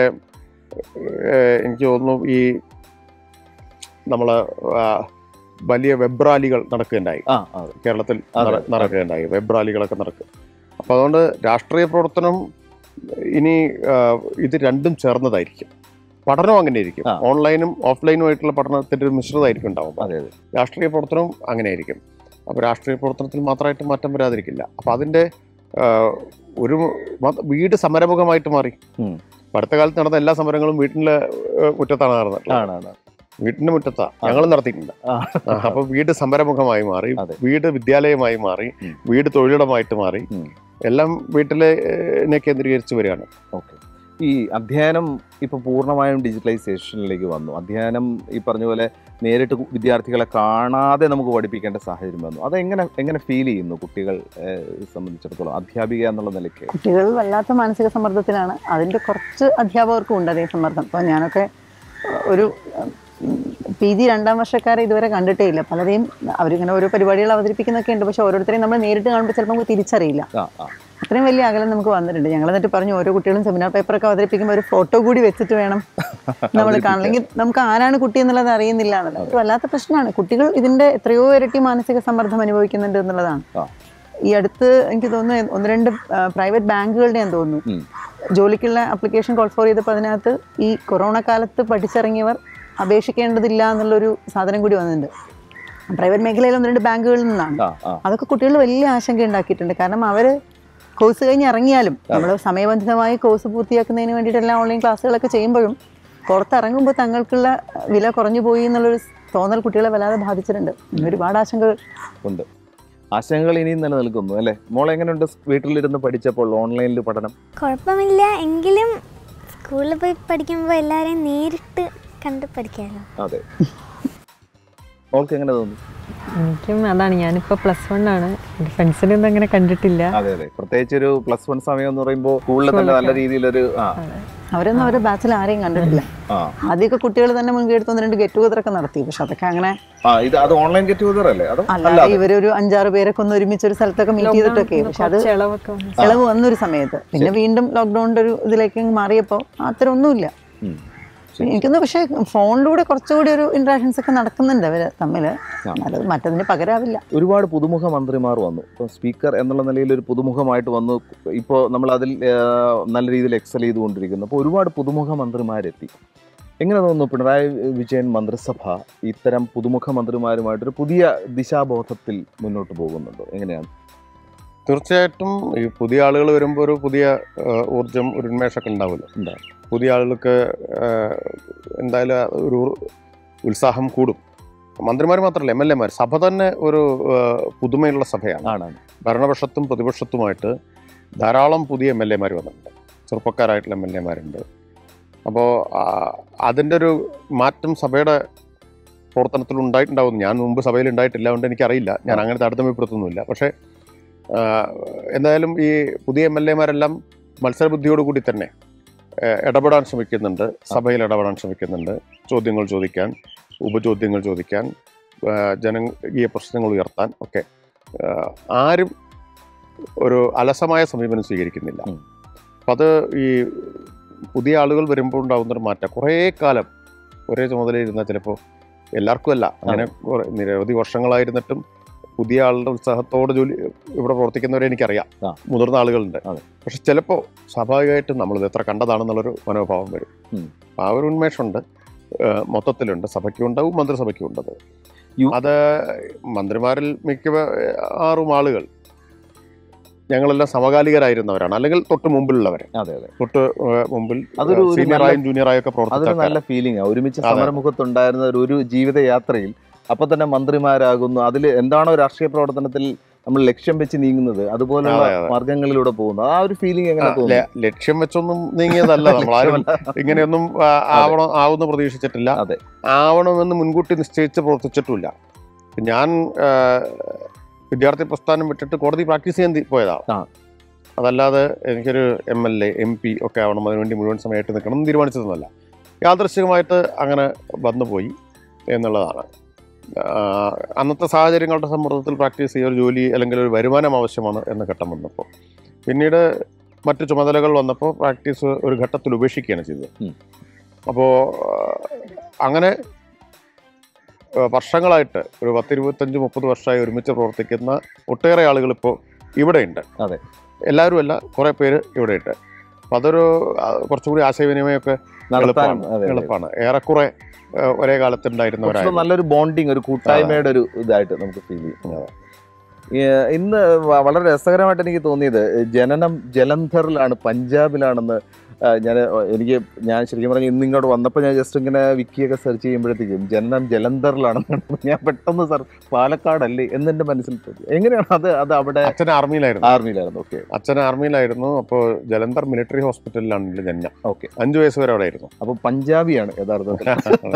ഏഹ്, എനിക്ക് തോന്നുന്നു ഈ നമ്മൾ വലിയ വെബ് റാലികൾ നടക്കുകയുണ്ടായി ആ അതെ കേരളത്തിൽ അതെ, നട- നടക്കുകയുണ്ടായി വെബ് റാലികളൊക്കെ നടക്കും അപ്പോൾ അതുകൊണ്ട് രാഷ്ട്രീയ പ്രവർത്തനം ഇനി ആ, ഇത് രണ്ടും ചേർന്നതായിരിക്കും പഠനം അങ്ങനെ ആയിരിക്കും ആ. ഓൺലൈനും ഓഫ്ലൈനുമായിട്ടുള്ള പഠനത്തിൻ്റെ ഒരു മിശ്രിതമായിരിക്കും ഉണ്ടാവും അതെ അതെ രാഷ്ട്രീയ പ്രവർത്തനവും അങ്ങനെ ആയിരിക്കും അപ്പോൾ രാഷ്ട്രീയ പ്രവർത്തനത്തിൽ മാത്രമായിട്ട് മാറ്റം വരാതിരിക്കില്ല അപ്പോൾ അതിൻ്റെ ആ, ഒരു മ- വീട് സമരമുഖമായിട്ട് മാറി ഉം. ഇപ്പൊ അടുത്ത കാലത്ത് നടന്ന എല്ലാ സമരങ്ങളും വീട്ടിലെ ആ, മുറ്റത്താണ് നടന്നത് ആണ് ആണ് വീട്ടിന്റെ മുറ്റത്താ ഞങ്ങൾ നടത്തിയിട്ടുണ്ട് ആ. ആ, അപ്പൊ വീട് സമരമുഖമായി മാറി അതെ. വീട് വിദ്യാലയമായി മാറി ഉം. വീട് തൊഴിലിടമായിട്ട് മാറി ഉം. എല്ലാം വീട്ടിലെ ഏഹ്, കേന്ദ്രീകരിച്ച് വരികയാണ് ഓക്കെ ഈ അധ്യയനം ഇപ്പൊ പൂർണ്ണമായും ഡിജിറ്റലൈസേഷനിലേക്ക് വന്നു അധ്യയനം ഈ പറഞ്ഞ പോലെ നേരിട്ട് കു- വിദ്യാർത്ഥികളെ കാണാതെ നമുക്ക് പഠിപ്പിക്കേണ്ട സാഹചര്യം വന്നു അത് എങ്ങനെ എങ്ങനെ ഫീൽ ചെയ്യുന്നു കുട്ടികൾ ഏഹ്, സംബന്ധിച്ചിടത്തോളം അധ്യാപിക എന്നുള്ള നിലയ്ക്ക് കുട്ടികൾ വല്ലാത്ത മാനസിക സമ്മർദ്ദത്തിലാണ് അതിൻ്റെ കുറച്ച് അധ്യാപകർക്കും ഉണ്ട് അതേ സമ്മർദ്ദം അപ്പോൾ ഞാനൊക്കെ ഒരു പി ജി രണ്ടാം വർഷക്കാരെ ഇതുവരെ കണ്ടിട്ടേ ഇല്ല പലരെയും അവരിങ്ങനെ ഓരോ പരിപാടികൾ അവതരിപ്പിക്കുന്നൊക്കെ ഉണ്ട് പക്ഷെ ഓരോരുത്തരെയും നമ്മൾ നേരിട്ട് കാണുമ്പോൾ ചിലപ്പോൾ നമുക്ക് തിരിച്ചറിയില്ല ആ ആ അത്രയും വലിയ അകലം നമുക്ക് വന്നിട്ടുണ്ട് ഞങ്ങൾ എന്നിട്ട് പറഞ്ഞു ഓരോ കുട്ടികളും സെമിനാർ പേപ്പറൊക്കെ അവതരിപ്പിക്കുമ്പോൾ ഒരു ഫോട്ടോ കൂടി വെച്ചിട്ട് വേണം നമ്മൾ കാണണമെങ്കിൽ നമുക്ക് ആരാണ് കുട്ടി എന്നുള്ളത് അറിയുന്നില്ല എന്നുള്ളത് ഒരു വല്ലാത്ത പ്രശ്നമാണ് കുട്ടികൾ ഇതിന്റെ എത്രയോ ഇരട്ടി മാനസിക സമ്മർദ്ദം അനുഭവിക്കുന്നുണ്ട് എന്നുള്ളതാണ് ആ. ഈ അടുത്ത് എനിക്ക് തോന്നുന്നു ഒന്ന് രണ്ട് പ്രൈവറ്റ് ബാങ്കുകളുടെ ഞാൻ തോന്നുന്നു ഉം. ജോലിക്കുള്ള ആപ്ലിക്കേഷൻ കോൾ ഫോർ ചെയ്തപ്പോൾ അതിനകത്ത് ഈ കൊറോണ കാലത്ത് പഠിച്ചിറങ്ങിയവർ അപേക്ഷിക്കേണ്ടതില്ല എന്നുള്ളൊരു സാധനം കൂടി വന്നിട്ടുണ്ട് പ്രൈവറ്റ് മേഖലയിൽ ഒന്ന് രണ്ട് ബാങ്കുകളിൽ നിന്നാണ് ആ ആ അതൊക്കെ കുട്ടികളിൽ വലിയ ആശങ്ക ഉണ്ടാക്കിയിട്ടുണ്ട് കാരണം അവർ കോഴ്സ് കഴിഞ്ഞ് ഇറങ്ങിയാലും നമ്മൾ സമയബന്ധിതമായി കോഴ്സ് പൂർത്തിയാക്കുന്നതിന് വേണ്ടിയിട്ടെല്ലാം ഓൺലൈൻ ക്ലാസ്സുകളൊക്കെ ചെയ്യുമ്പോഴും പുറത്തിറങ്ങുമ്പോൾ തങ്ങൾക്കുള്ള വില കുറഞ്ഞു പോയി എന്നുള്ളൊരു തോന്നൽ കുട്ടികളെ വല്ലാതെ ബാധിച്ചിട്ടുണ്ട് ഇങ്ങനെ ഒരുപാട് ആശങ്കകൾ ഉണ്ട് ആശങ്കകൾ ഇനിയും നിലനിൽക്കുന്നു അല്ലേ മോൾ എങ്ങനെയുണ്ട് വീട്ടിലിരുന്ന് പഠിച്ചപ്പോൾ ഓൺലൈനിൽ പഠനം കുഴപ്പമില്ല എങ്കിലും സ്കൂളിൽ പോയി പഠിക്കുമ്പോൾ എല്ലാവരെയും നേരിട്ട് കണ്ട് പഠിക്കാമല്ലോ അതെ മോൾക്ക് എങ്ങനെ തോന്നി എനിക്കും അതാണ് ഞാനിപ്പോൾ പ്ലസ് വൺ ആണ് എൻ്റെ ഫ്രണ്ട്സിനെ ഒന്നും അങ്ങനെ കണ്ടിട്ടില്ല അതെ അതെ പ്രത്യേകിച്ച് ഒരു പ്ലസ് വൺ സമയം എന്ന് പറയുമ്പോൾ സ്കൂളിൽ തന്നെ നല്ല രീതിയിലൊരു ആ അവരൊന്നും അവരുടെ ബാച്ചിൽ ആരെയും കണ്ടിട്ടില്ല ആ ആദ്യമൊക്കെ കുട്ടികൾ തന്നെ മുൻകൈ എടുത്ത് ഒന്ന് രണ്ട് ഗെറ്റ് ടുഗദർ ഒക്കെ നടത്തി പക്ഷെ അതൊക്കെ അങ്ങനെ ആ ഇത് അത് ഓൺലൈൻ ഗെറ്റ് ടുഗദർ അല്ലേ അതോ അല്ലാതെ ഇവരൊരു അഞ്ചാറ് പേരൊക്കെ ഒന്ന് ഒരുമിച്ച് ഒരു സ്ഥലത്തൊക്കെ മീറ്റ് ചെയ്തിട്ടൊക്കെ പക്ഷെ അത് കുറച്ച് ഇളവൊക്കെ വന്നു. ഇളവ് വന്നൊരു സമയത്ത് പിന്നെ വീണ്ടും ലോക്ക്ഡൌണിന്റെ ഒരു ഇതിലേക്ക് അങ്ങ് മാറിയപ്പോൾ അത്തരം ഒന്നുമില്ല ഉം. എനിക്കൊന്ന് പക്ഷേ ഫോണിലൂടെ കുറച്ചുകൂടി ഒരു ഇന്ററാക്ഷൻസ് ഒക്കെ നടക്കുന്നുണ്ട് അവര് തമ്മിൽ നല്ലത് മറ്റതിന് പകരാവില്ല ഒരുപാട് പുതുമുഖ മന്ത്രിമാർ വന്നു ഇപ്പോൾ സ്പീക്കർ എന്നുള്ള നിലയിൽ ഒരു പുതുമുഖമായിട്ട് വന്നു ഇപ്പോൾ നമ്മൾ അതിൽ ആ, നല്ല രീതിയിൽ എക്സൽ ചെയ്തുകൊണ്ടിരിക്കുന്നു അപ്പോൾ ഒരുപാട് പുതുമുഖ മന്ത്രിമാരെത്തി എങ്ങനെ തോന്നുന്നു പിണറായി വിജയൻ മന്ത്രിസഭ ഇത്തരം പുതുമുഖ മന്ത്രിമാരുമായിട്ടൊരു പുതിയ ദിശാബോധത്തിൽ മുന്നോട്ട് പോകുന്നുണ്ടോ എങ്ങനെയാണ് തീർച്ചയായിട്ടും ഈ പുതിയ ആളുകൾ വരുമ്പോൾ ഒരു പുതിയ ആ, ഊർജം ഒരു ഉന്മേഷമൊക്കെ ഉണ്ടാവുമല്ലോ ഉണ്ടാവും. പുതിയ ആളുകൾക്ക് ആ, എന്തായാലും ഒരു ഉത്സാഹം കൂടും മന്ത്രിമാർ മാത്രമല്ല എം എൽ എമാർ സഭ തന്നെ ഒരു ആ, പുതുമയുള്ള സഭയാണ് ആണാണ് ഭരണപക്ഷത്തും പ്രതിപക്ഷത്തുമായിട്ട് ധാരാളം പുതിയ എം എൽ എമാർ വന്നിട്ടുണ്ട് ചെറുപ്പക്കാരായിട്ടുള്ള എം എൽ എമാരുണ്ട് അപ്പോൾ അതിൻ്റെ ഒരു മാറ്റം സഭയുടെ പ്രവർത്തനത്തിൽ ഉണ്ടായിട്ടുണ്ടാവും ഞാൻ മുമ്പ് സഭയിൽ ഉണ്ടായിട്ടില്ല അതുകൊണ്ട് എനിക്കറിയില്ല ഞാൻ അങ്ങനെ താരതമ്യപ്പെടുത്തുന്നില്ല പക്ഷേ ആ, എന്തായാലും ഈ പുതിയ എം എൽ എമാരെല്ലാം മത്സരബുദ്ധിയോടുകൂടി തന്നെ ആ, ഇടപെടാൻ ശ്രമിക്കുന്നുണ്ട് സഭയിൽ ഇടപെടാൻ ശ്രമിക്കുന്നുണ്ട് ചോദ്യങ്ങൾ ചോദിക്കാൻ ഉപചോദ്യങ്ങൾ ചോദിക്കാൻ ആ, ജനകീയ പ്രശ്നങ്ങൾ ഉയർത്താൻ ഒക്കെ ആ, ആരും ഒരു അലസമായ സമീപനം സ്വീകരിക്കുന്നില്ല ഉം. അപ്പം അത് ഈ പുതിയ ആളുകൾ വരുമ്പോൾ ഉണ്ടാകുന്നൊരു മാറ്റം കുറേ കാലം ഒരേ ചുമതലയിരുന്ന ചിലപ്പോൾ എല്ലാവർക്കും അല്ല അങ്ങനെ കുറെ- നിരവധി വർഷങ്ങളായിരുന്നിട്ടും പുതിയ ആളുടെ ഉത്സാഹത്തോടെ ജോലി ഇവിടെ പ്രവർത്തിക്കുന്നവരെ എനിക്കറിയാം ആ. മുതിർന്ന ആളുകളുണ്ട് അതെ. പക്ഷെ ചിലപ്പോൾ സ്വാഭാവികമായിട്ടും നമ്മളിത് എത്ര കണ്ടതാണെന്നുള്ളൊരു മനോഭാവം വരും ഉം. ആ ഒരു ഉന്മേഷമുണ്ട് ഏഹ് മൊത്തത്തിലുണ്ട് സഭയ്ക്കും ഉണ്ടാവും മന്ത്രിസഭയ്ക്കും ഉണ്ടത് യു- അത് മന്ത്രിമാരിൽ മിക്ക ആറും ആളുകൾ ഞങ്ങളെല്ലാം സമകാലികരായിരുന്നവരാണ് അല്ലെങ്കിൽ തൊട്ട് മുമ്പിലുള്ളവർ അതെ അതെ തൊട്ട് ഏഹ് മുമ്പിൽ അതൊരു ഒരു സീനിയറായും ജൂനിയറായും ഒക്കെ അതൊരു പ്രവർത്തിച്ച നല്ല ഫീലിംഗ് ഒരുമിച്ച് അതെ. സമരമുഖത്തുണ്ടായിരുന്ന ഒരു- ഒരു ജീവിതയാത്രയിൽ അപ്പൊ തന്നെ മന്ത്രിമാരാകുന്നു അതിൽ എന്താണോ രാഷ്ട്രീയ പ്രവർത്തനത്തിൽ നമ്മൾ ലക്ഷ്യം വെച്ച് നീങ്ങുന്നത് അതുപോലുള്ള അതെ, അതെ. മാർഗങ്ങളിലൂടെ പോകുന്നു ആ ഒരു ഫീലിംഗ് എങ്ങനെ ആ, തോന്നുന്നു ല- ലക്ഷ്യം വെച്ചൊന്നും നീങ്ങിയതല്ല നമ്മളാരും ഇങ്ങനെയൊന്നും ആ, ആവണം ആവുമെന്ന് പ്രതീക്ഷിച്ചിട്ടില്ല അതെ. ആവണമെന്ന് മുൻകൂട്ടി നിശ്ചയിച്ച് പ്രവർത്തിച്ചിട്ടുമില്ല ഞാൻ ആ, വിദ്യാർത്ഥി പ്രസ്ഥാനം വിട്ടിട്ട് കോടതി പ്രാക്ടീസ് ചെയ്യാൻ തി- പോയതാണ് ആ. അതല്ലാതെ എനിക്കൊരു M L A M P ഒക്കെ ആവണം അതിനുവേണ്ടി മുഴുവൻ സമയമായിട്ട് നിൽക്കണം എന്ന് തീരുമാനിച്ചതൊന്നുമല്ല യാദൃശ്ചികമായിട്ട് അങ്ങനെ വന്നുപോയി എന്നുള്ളതാണ് ആ, അന്നത്തെ സാഹചര്യങ്ങളുടെ സമ്മർദ്ദത്തിൽ പ്രാക്ടീസ് ചെയ്യുക ഒരു ജോലി അല്ലെങ്കിൽ ഒരു വരുമാനം ആവശ്യമാണ് എന്ന ഘട്ടം വന്നപ്പോൾ പിന്നീട് മറ്റു ചുമതലകൾ വന്നപ്പോൾ പ്രാക്ടീസ് ഒരു ഘട്ടത്തിൽ ഉപേക്ഷിക്കുകയാണ് ചെയ്തത് ഉം. അപ്പോൾ അങ്ങനെ ആ, വർഷങ്ങളായിട്ട് ഒരു പത്തിരുപത്തഞ്ച് മുപ്പത് വർഷമായി ഒരുമിച്ച് പ്രവർത്തിക്കുന്ന ഒട്ടേറെ ആളുകൾ ഇപ്പോൾ ഇവിടെയുണ്ട് അതെ. എല്ലാവരും അല്ല കുറേ പേര് ഇവിടെയുണ്ട് അപ്പം അതൊരു ആ, കുറച്ചുകൂടി ആശയവിനിമയമൊക്കെ നടത്താൻ എളുപ്പമാണ് അതെ, അതെ. എളുപ്പമാണ് ഏറെക്കുറെ ആ, ഒരേ കാലത്ത് കുറച്ചുകൂടെ ഉണ്ടായിരുന്നവരായിരുന്നു നല്ലൊരു ബോണ്ടിങ് ഒരു കൂട്ടായ്മയുടെ ഒരു ഇതായിട്ട് നമുക്ക് ഫീൽ ചെയ്യും അതെ. ഈ, ഇന്ന് വ- വളരെ രസകരമായിട്ട് എനിക്ക് തോന്നിയത് ജനനം ജലന്ധറിലാണ് പഞ്ചാബിലാണെന്ന് ഞാൻ എനിക്ക് ഞാൻ ശരിക്കും പറഞ്ഞാൽ ഇന്ന് ഇങ്ങോട്ട് വന്നപ്പോൾ ഞാൻ ജസ്റ്റ് ഇങ്ങനെ വിക്കിയൊക്കെ സെർച്ച് ചെയ്യുമ്പോഴത്തേക്കും ജനനം ജലന്ധറിലാണെന്ന് കണ്ടപ്പോൾ ഞാൻ പെട്ടെന്ന് സർ പാലക്കാടല്ലേ എന്നെൻ്റെ മനസ്സിൽ തോന്നി എങ്ങനെയാണ് അത് അത് അവിടെ അച്ഛൻ ആർമിയിലായിരുന്നു ആർമിയിലായിരുന്നു ഓക്കെ അച്ഛൻ ആർമിയിലായിരുന്നു അപ്പോൾ ജലന്ധർ മിലിറ്ററി ഹോസ്പിറ്റലിലാണ് എൻ്റെ ജന്മം ഓക്കെ അഞ്ചു വയസ്സ് വരെ അവിടെ ആയിരുന്നു അപ്പോൾ പഞ്ചാബിയാണ് യഥാർത്ഥത്തിൽ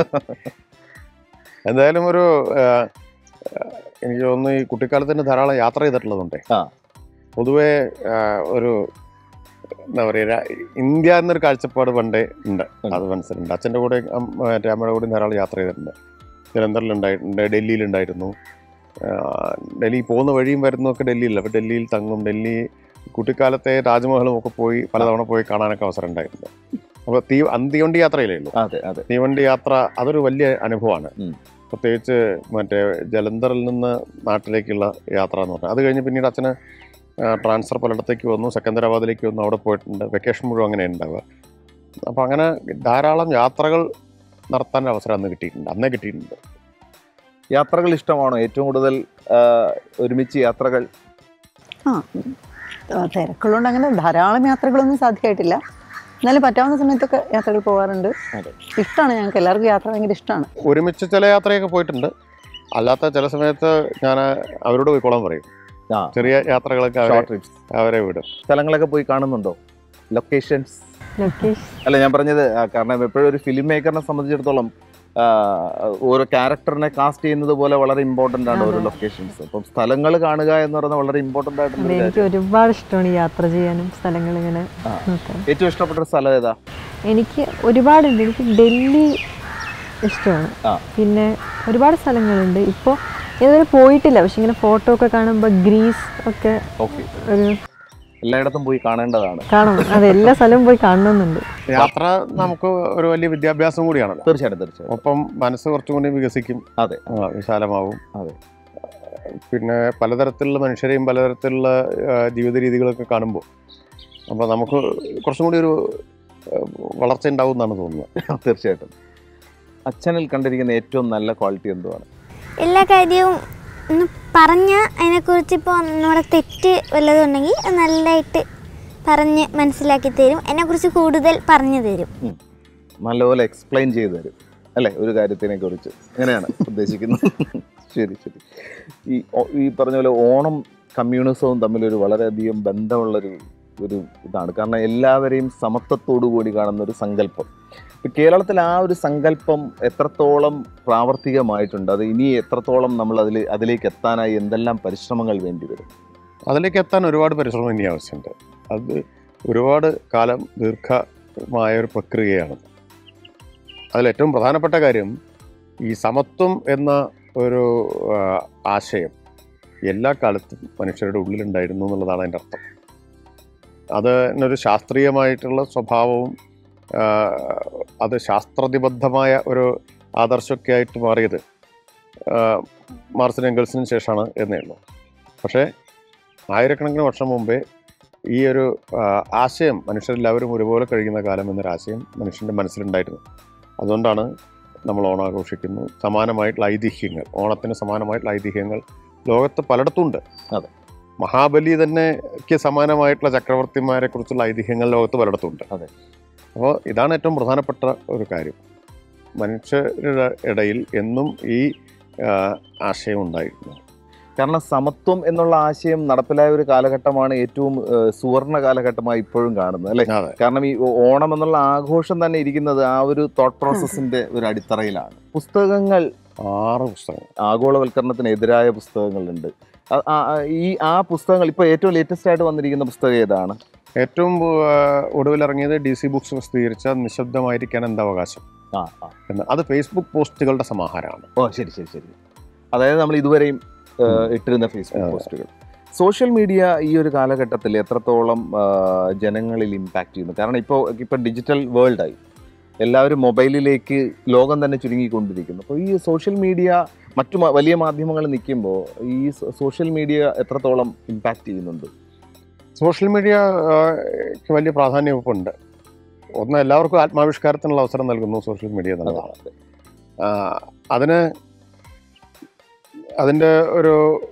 എന്തായാലും ഒരു ആ, ആ, എനിക്ക് തോന്നുന്നു ഈ കുട്ടിക്കാലത്ത് തന്നെ ധാരാളം യാത്ര ചെയ്തിട്ടുള്ളതുണ്ട് ആ. പൊതുവെ ആ, ഒരു എന്താ പറയുക ഇന്ത്യ എന്നൊരു കാഴ്ചപ്പാട് പണ്ടേ ഉണ്ട് ഉണ്ട്. അത് മനസ്സിലുണ്ട് അച്ഛൻ്റെ കൂടെ അം- മറ്റേ അമ്മയുടെ കൂടെ ധാരാളം യാത്ര ചെയ്തിട്ടുണ്ട് ജലന്ധറിലുണ്ടായിട്ടുണ്ട് ഡൽഹിയിലുണ്ടായിരുന്നു ആ, ഡൽഹി പോകുന്ന വഴിയും വരുന്നതൊക്കെ ഡൽഹിയില്ല അപ്പോൾ ഡൽഹിയിൽ തങ്ങും ഡൽഹി കുട്ടിക്കാലത്തെ താജ്മഹലും ഒക്കെ പോയി പലതവണ പോയി കാണാനൊക്കെ അവസരം ഉണ്ടായിട്ടുണ്ട് അപ്പോൾ തീ അന്തിവണ്ടി യാത്രയിലേ ഉള്ളൂ അതെ അതെ തീവണ്ടി യാത്ര അതൊരു വലിയ അനുഭവമാണ് ഉം. പ്രത്യേകിച്ച് മറ്റേ ജലന്ധറിൽ നിന്ന് നാട്ടിലേക്കുള്ള യാത്ര എന്ന് പറഞ്ഞാൽ അത് കഴിഞ്ഞ് പിന്നീട് അച്ഛന് ട്രാൻസ്ഫർ പലയിടത്തേക്ക് വന്നു സെക്കന്ദരാബാദിലേക്ക് വന്നു അവിടെ പോയിട്ടുണ്ട് വെക്കേഷൻ മുഴുവൻ അങ്ങനെ ഉണ്ടാവുക അപ്പോൾ അങ്ങനെ ധാരാളം യാത്രകൾ നടത്താൻ അവസരം അന്ന് കിട്ടിയിട്ടുണ്ട് അന്നേ കിട്ടിയിട്ടുണ്ട് യാത്രകൾ ഇഷ്ടമാണോ ഏറ്റവും കൂടുതൽ ആ, ഒരുമിച്ച് യാത്രകൾ ആ ആ, തിരക്കുള്ളതുകൊണ്ട് അങ്ങനെ ധാരാളം യാത്രകളൊന്നും സാധ്യമായിട്ടില്ല എന്നാലും പറ്റാവുന്ന സമയത്തൊക്കെ യാത്രകൾ പോകാറുണ്ട് അതെ. ഇഷ്ടമാണ് ഞങ്ങൾക്ക് എല്ലാവർക്കും യാത്ര ഭയങ്കര ഇഷ്ടമാണ് ഒരുമിച്ച് ചില യാത്രയൊക്കെ പോയിട്ടുണ്ട് അല്ലാത്ത ചില സമയത്ത് ഞാൻ അവരോട് പോയിക്കോളാൻ പറയും ആ ചെറിയ യാത്രകളൊക്കെ അവരെ ഷോർട്ട് ട്രിപ്സ് അവരെ വിടും സ്ഥലങ്ങളൊക്കെ പോയി കാണുന്നുണ്ടോ ലൊക്കേഷൻസ് ലൊക്കേഷൻ അല്ല ഞാൻ പറഞ്ഞത് ആ, കാരണം എപ്പോഴും ഒരു ഫിലിം മേക്കറിനെ സംബന്ധിച്ചിടത്തോളം ആ, ഓരോ ക്യാരക്ടറിനെ കാസ്റ്റ് ചെയ്യുന്നത് പോലെ വളരെ ഇമ്പോർട്ടന്റ് ആണ് ഓരോ ലൊക്കേഷൻസ് അപ്പം സ്ഥലങ്ങൾ കാണുക എന്ന് പറയുന്നത് വളരെ ഇമ്പോർട്ടന്റ് ആയിട്ടുള്ള അതെ ഒരു എനിക്ക് കാര്യം. ഒരുപാട് ഇഷ്ടമാണ് ഈ യാത്ര ചെയ്യാനും സ്ഥലങ്ങൾ ഇങ്ങനെ ആ. നോക്കാൻ ഏറ്റവും ഇഷ്ടപ്പെട്ട ഒരു സ്ഥലം ഏതാ എനിക്ക് ഒരുപാടുണ്ട് എനിക്ക് ഡൽഹി ഇഷ്ടമാണ് ആ. പിന്നെ ഒരുപാട് സ്ഥലങ്ങളുണ്ട് ഇപ്പോൾ ഇതുവരെ പോയിട്ടില്ല പക്ഷെ ഇങ്ങനെ ഫോട്ടോ ഒക്കെ കാണുമ്പോൾ ഗ്രീസ് ഒക്കെ ഓക്കെ ഒരു എല്ലായിടത്തും പോയി കാണേണ്ടതാണ് കാണണം അത് എല്ലാ സ്ഥലവും പോയി കാണണമെന്നുണ്ട് യാത്ര നമുക്ക് ഒരു വലിയ വിദ്യാഭ്യാസം കൂടിയാണല്ലോ തീർച്ചയായിട്ടും തീർച്ചയായിട്ടും ഒപ്പം മനസ്സ് കുറച്ചും കൂടി വികസിക്കും അതെ. ആ, വിശാലമാവും അതെ. പിന്നെ പലതരത്തിലുള്ള മനുഷ്യരെയും പലതരത്തിലുള്ള ആ, ജീവിത രീതികളൊക്കെ കാണുമ്പോൾ അപ്പോൾ നമുക്ക് കുറച്ചും കൂടി ഒരു ആ, വളർച്ച ഉണ്ടാവും എന്നാണ് തോന്നുന്നത് തീർച്ചയായിട്ടും അച്ഛനിൽ കണ്ടിരിക്കുന്ന ഏറ്റവും നല്ല ക്വാളിറ്റി എന്തുവാണ് എല്ലാ കാര്യവും ഒന്ന് പറഞ്ഞാൽ അതിനെക്കുറിച്ച് ഇപ്പോൾ നമ്മുടെ തെറ്റ് വല്ലതും ഉണ്ടെങ്കിൽ അത് നല്ലതായിട്ട് പറഞ്ഞ് മനസ്സിലാക്കി തരും അതിനെക്കുറിച്ച് കൂടുതൽ പറഞ്ഞു തരും നല്ലപോലെ എക്സ്പ്ലെയിൻ ചെയ്തു തരും അല്ലേ ഒരു കാര്യത്തിനെ കുറിച്ച് അങ്ങനെയാണ് ഉദ്ദേശിക്കുന്നത് ശരി ശരി ഈ ഓ- ഈ പറഞ്ഞ പോലെ ഓണം കമ്മ്യൂണിസവും തമ്മിലൊരു വളരെയധികം ബന്ധമുള്ളൊരു ഒരു ഇതാണ് കാരണം എല്ലാവരെയും സമത്വത്തോടു കൂടി കാണുന്ന ഒരു സങ്കല്പം ഇപ്പം കേരളത്തിൽ ആ ഒരു സങ്കല്പം എത്രത്തോളം പ്രാവർത്തികമായിട്ടുണ്ട് അത് ഇനി എത്രത്തോളം നമ്മൾ അതിൽ അതിലേക്ക് എത്താനായി എന്തെല്ലാം പരിശ്രമങ്ങൾ വേണ്ടി വരും അതിലേക്ക് എത്താൻ ഒരുപാട് പരിശ്രമം ഇനി ആവശ്യമുണ്ട് അത് ഒരുപാട് കാലം ദീർഘമായ ഒരു പ്രക്രിയയാണ് അതിൽ ഏറ്റവും പ്രധാനപ്പെട്ട കാര്യം ഈ സമത്വം എന്ന ഒരു ആ, ആശയം എല്ലാ കാലത്തും മനുഷ്യരുടെ ഉള്ളിലുണ്ടായിരുന്നു എന്നുള്ളതാണ് അതിൻ്റെ അർത്ഥം അത് ഒരു ശാസ്ത്രീയമായിട്ടുള്ള സ്വഭാവവും ആ, അത് ശാസ്ത്രതിബദ്ധമായ ഒരു ആദർശമൊക്കെ ആയിട്ട് മാറിയത് ആ, മാർസിനും എംഗൽസിനും ശേഷമാണ് എന്നേ ഉള്ളൂ പക്ഷേ ആയിരക്കണക്കിന് വർഷം മുമ്പേ ഈ ഒരു ആ, ആശയം മനുഷ്യരെല്ലാവരും ഒരുപോലെ കഴിയുന്ന കാലം എന്നൊരു ആശയം മനുഷ്യൻ്റെ മനസ്സിലുണ്ടായിരുന്നു അതുകൊണ്ടാണ് നമ്മൾ ഓണം ആഘോഷിക്കുന്നു സമാനമായിട്ടുള്ള ഐതിഹ്യങ്ങൾ ഓണത്തിന് സമാനമായിട്ടുള്ള ഐതിഹ്യങ്ങൾ ലോകത്ത് പലയിടത്തും ഉണ്ട് അതെ. മഹാബലി തന്നെക്ക് സമാനമായിട്ടുള്ള ചക്രവർത്തിമാരെ കുറിച്ചുള്ള ഐതിഹ്യങ്ങൾ ലോകത്ത് പലയിടത്തും ഉണ്ട് അതെ. അപ്പോൾ ഇതാണ് ഏറ്റവും പ്രധാനപ്പെട്ട ഒരു കാര്യം മനുഷ്യരുടെ ഇടയിൽ എന്നും ഈ ആ, ആശയം ഉണ്ടായിരുന്നു കാരണം സമത്വം എന്നുള്ള ആശയം നടപ്പിലായ ഒരു കാലഘട്ടമാണ് ഏറ്റവും ഏഹ്, സുവർണ കാലഘട്ടമായി ഇപ്പോഴും കാണുന്നത് അല്ലേ അതെ കാരണം ഈ ഓ- ഓണം എന്നുള്ള ആഘോഷം തന്നെ ഇരിക്കുന്നത് ആ ഒരു തോട്ട് പ്രോസസ്സിന്റെ ഒരു അടിത്തറയിലാണ് പുസ്തകങ്ങൾ ആറ് പുസ്തകങ്ങൾ ആഗോളവൽക്കരണത്തിനെതിരായ പുസ്തകങ്ങളുണ്ട് ആ- ആ- ആ- ഈ ആ പുസ്തകങ്ങൾ ഇപ്പോൾ ഏറ്റവും ലേറ്റസ്റ്റ് ആയിട്ട് വന്നിരിക്കുന്ന പുസ്തകം ഏതാണ് ഏറ്റവും ആ, ഒടുവിലിറങ്ങിയത് ഡി സി ബുക്സ് പ്രസിദ്ധീകരിച്ച നിശബ്ദമായിരിക്കാൻ എന്താ അവകാശം ആ ആ എന്ന് അത് ഫേസ്ബുക്ക് പോസ്റ്റുകളുടെ സമാഹാരമാണ് ഓ ശരി ശരി ശരി അതായത് നമ്മൾ ഇതുവരെയും ഏഹ്, ഇട്ടിരുന്ന ഫേസ്ബുക്ക് അതെ. പോസ്റ്റുകൾ സോഷ്യൽ മീഡിയ ഈ ഒരു കാലഘട്ടത്തിൽ എത്രത്തോളം ആ, ജനങ്ങളിൽ ഇമ്പാക്റ്റ് ചെയ്യുന്നു കാരണം ഇപ്പോൾ ഇപ്പോൾ ഡിജിറ്റൽ വേൾഡായി എല്ലാവരും മൊബൈലിലേക്ക് ലോകം തന്നെ ചുരുങ്ങിക്കൊണ്ടിരിക്കുന്നു അപ്പോൾ ഈ സോഷ്യൽ മീഡിയ മറ്റു മ- വലിയ മാധ്യമങ്ങൾ നിൽക്കുമ്പോൾ ഈ സോ- സോഷ്യൽ മീഡിയ എത്രത്തോളം ഇമ്പാക്റ്റ് ചെയ്യുന്നുണ്ട് സോഷ്യൽ മീഡിയ ആ, ക്ക് വലിയ പ്രാധാന്യം ഇപ്പോൾ ഉണ്ട് ഒന്ന് എല്ലാവർക്കും ആത്മാവിഷ്കാരത്തിനുള്ള അവസരം നൽകുന്നു സോഷ്യൽ മീഡിയ എന്നുള്ളതാണ് ആ, അതിന് അതിൻ്റെ ഒരു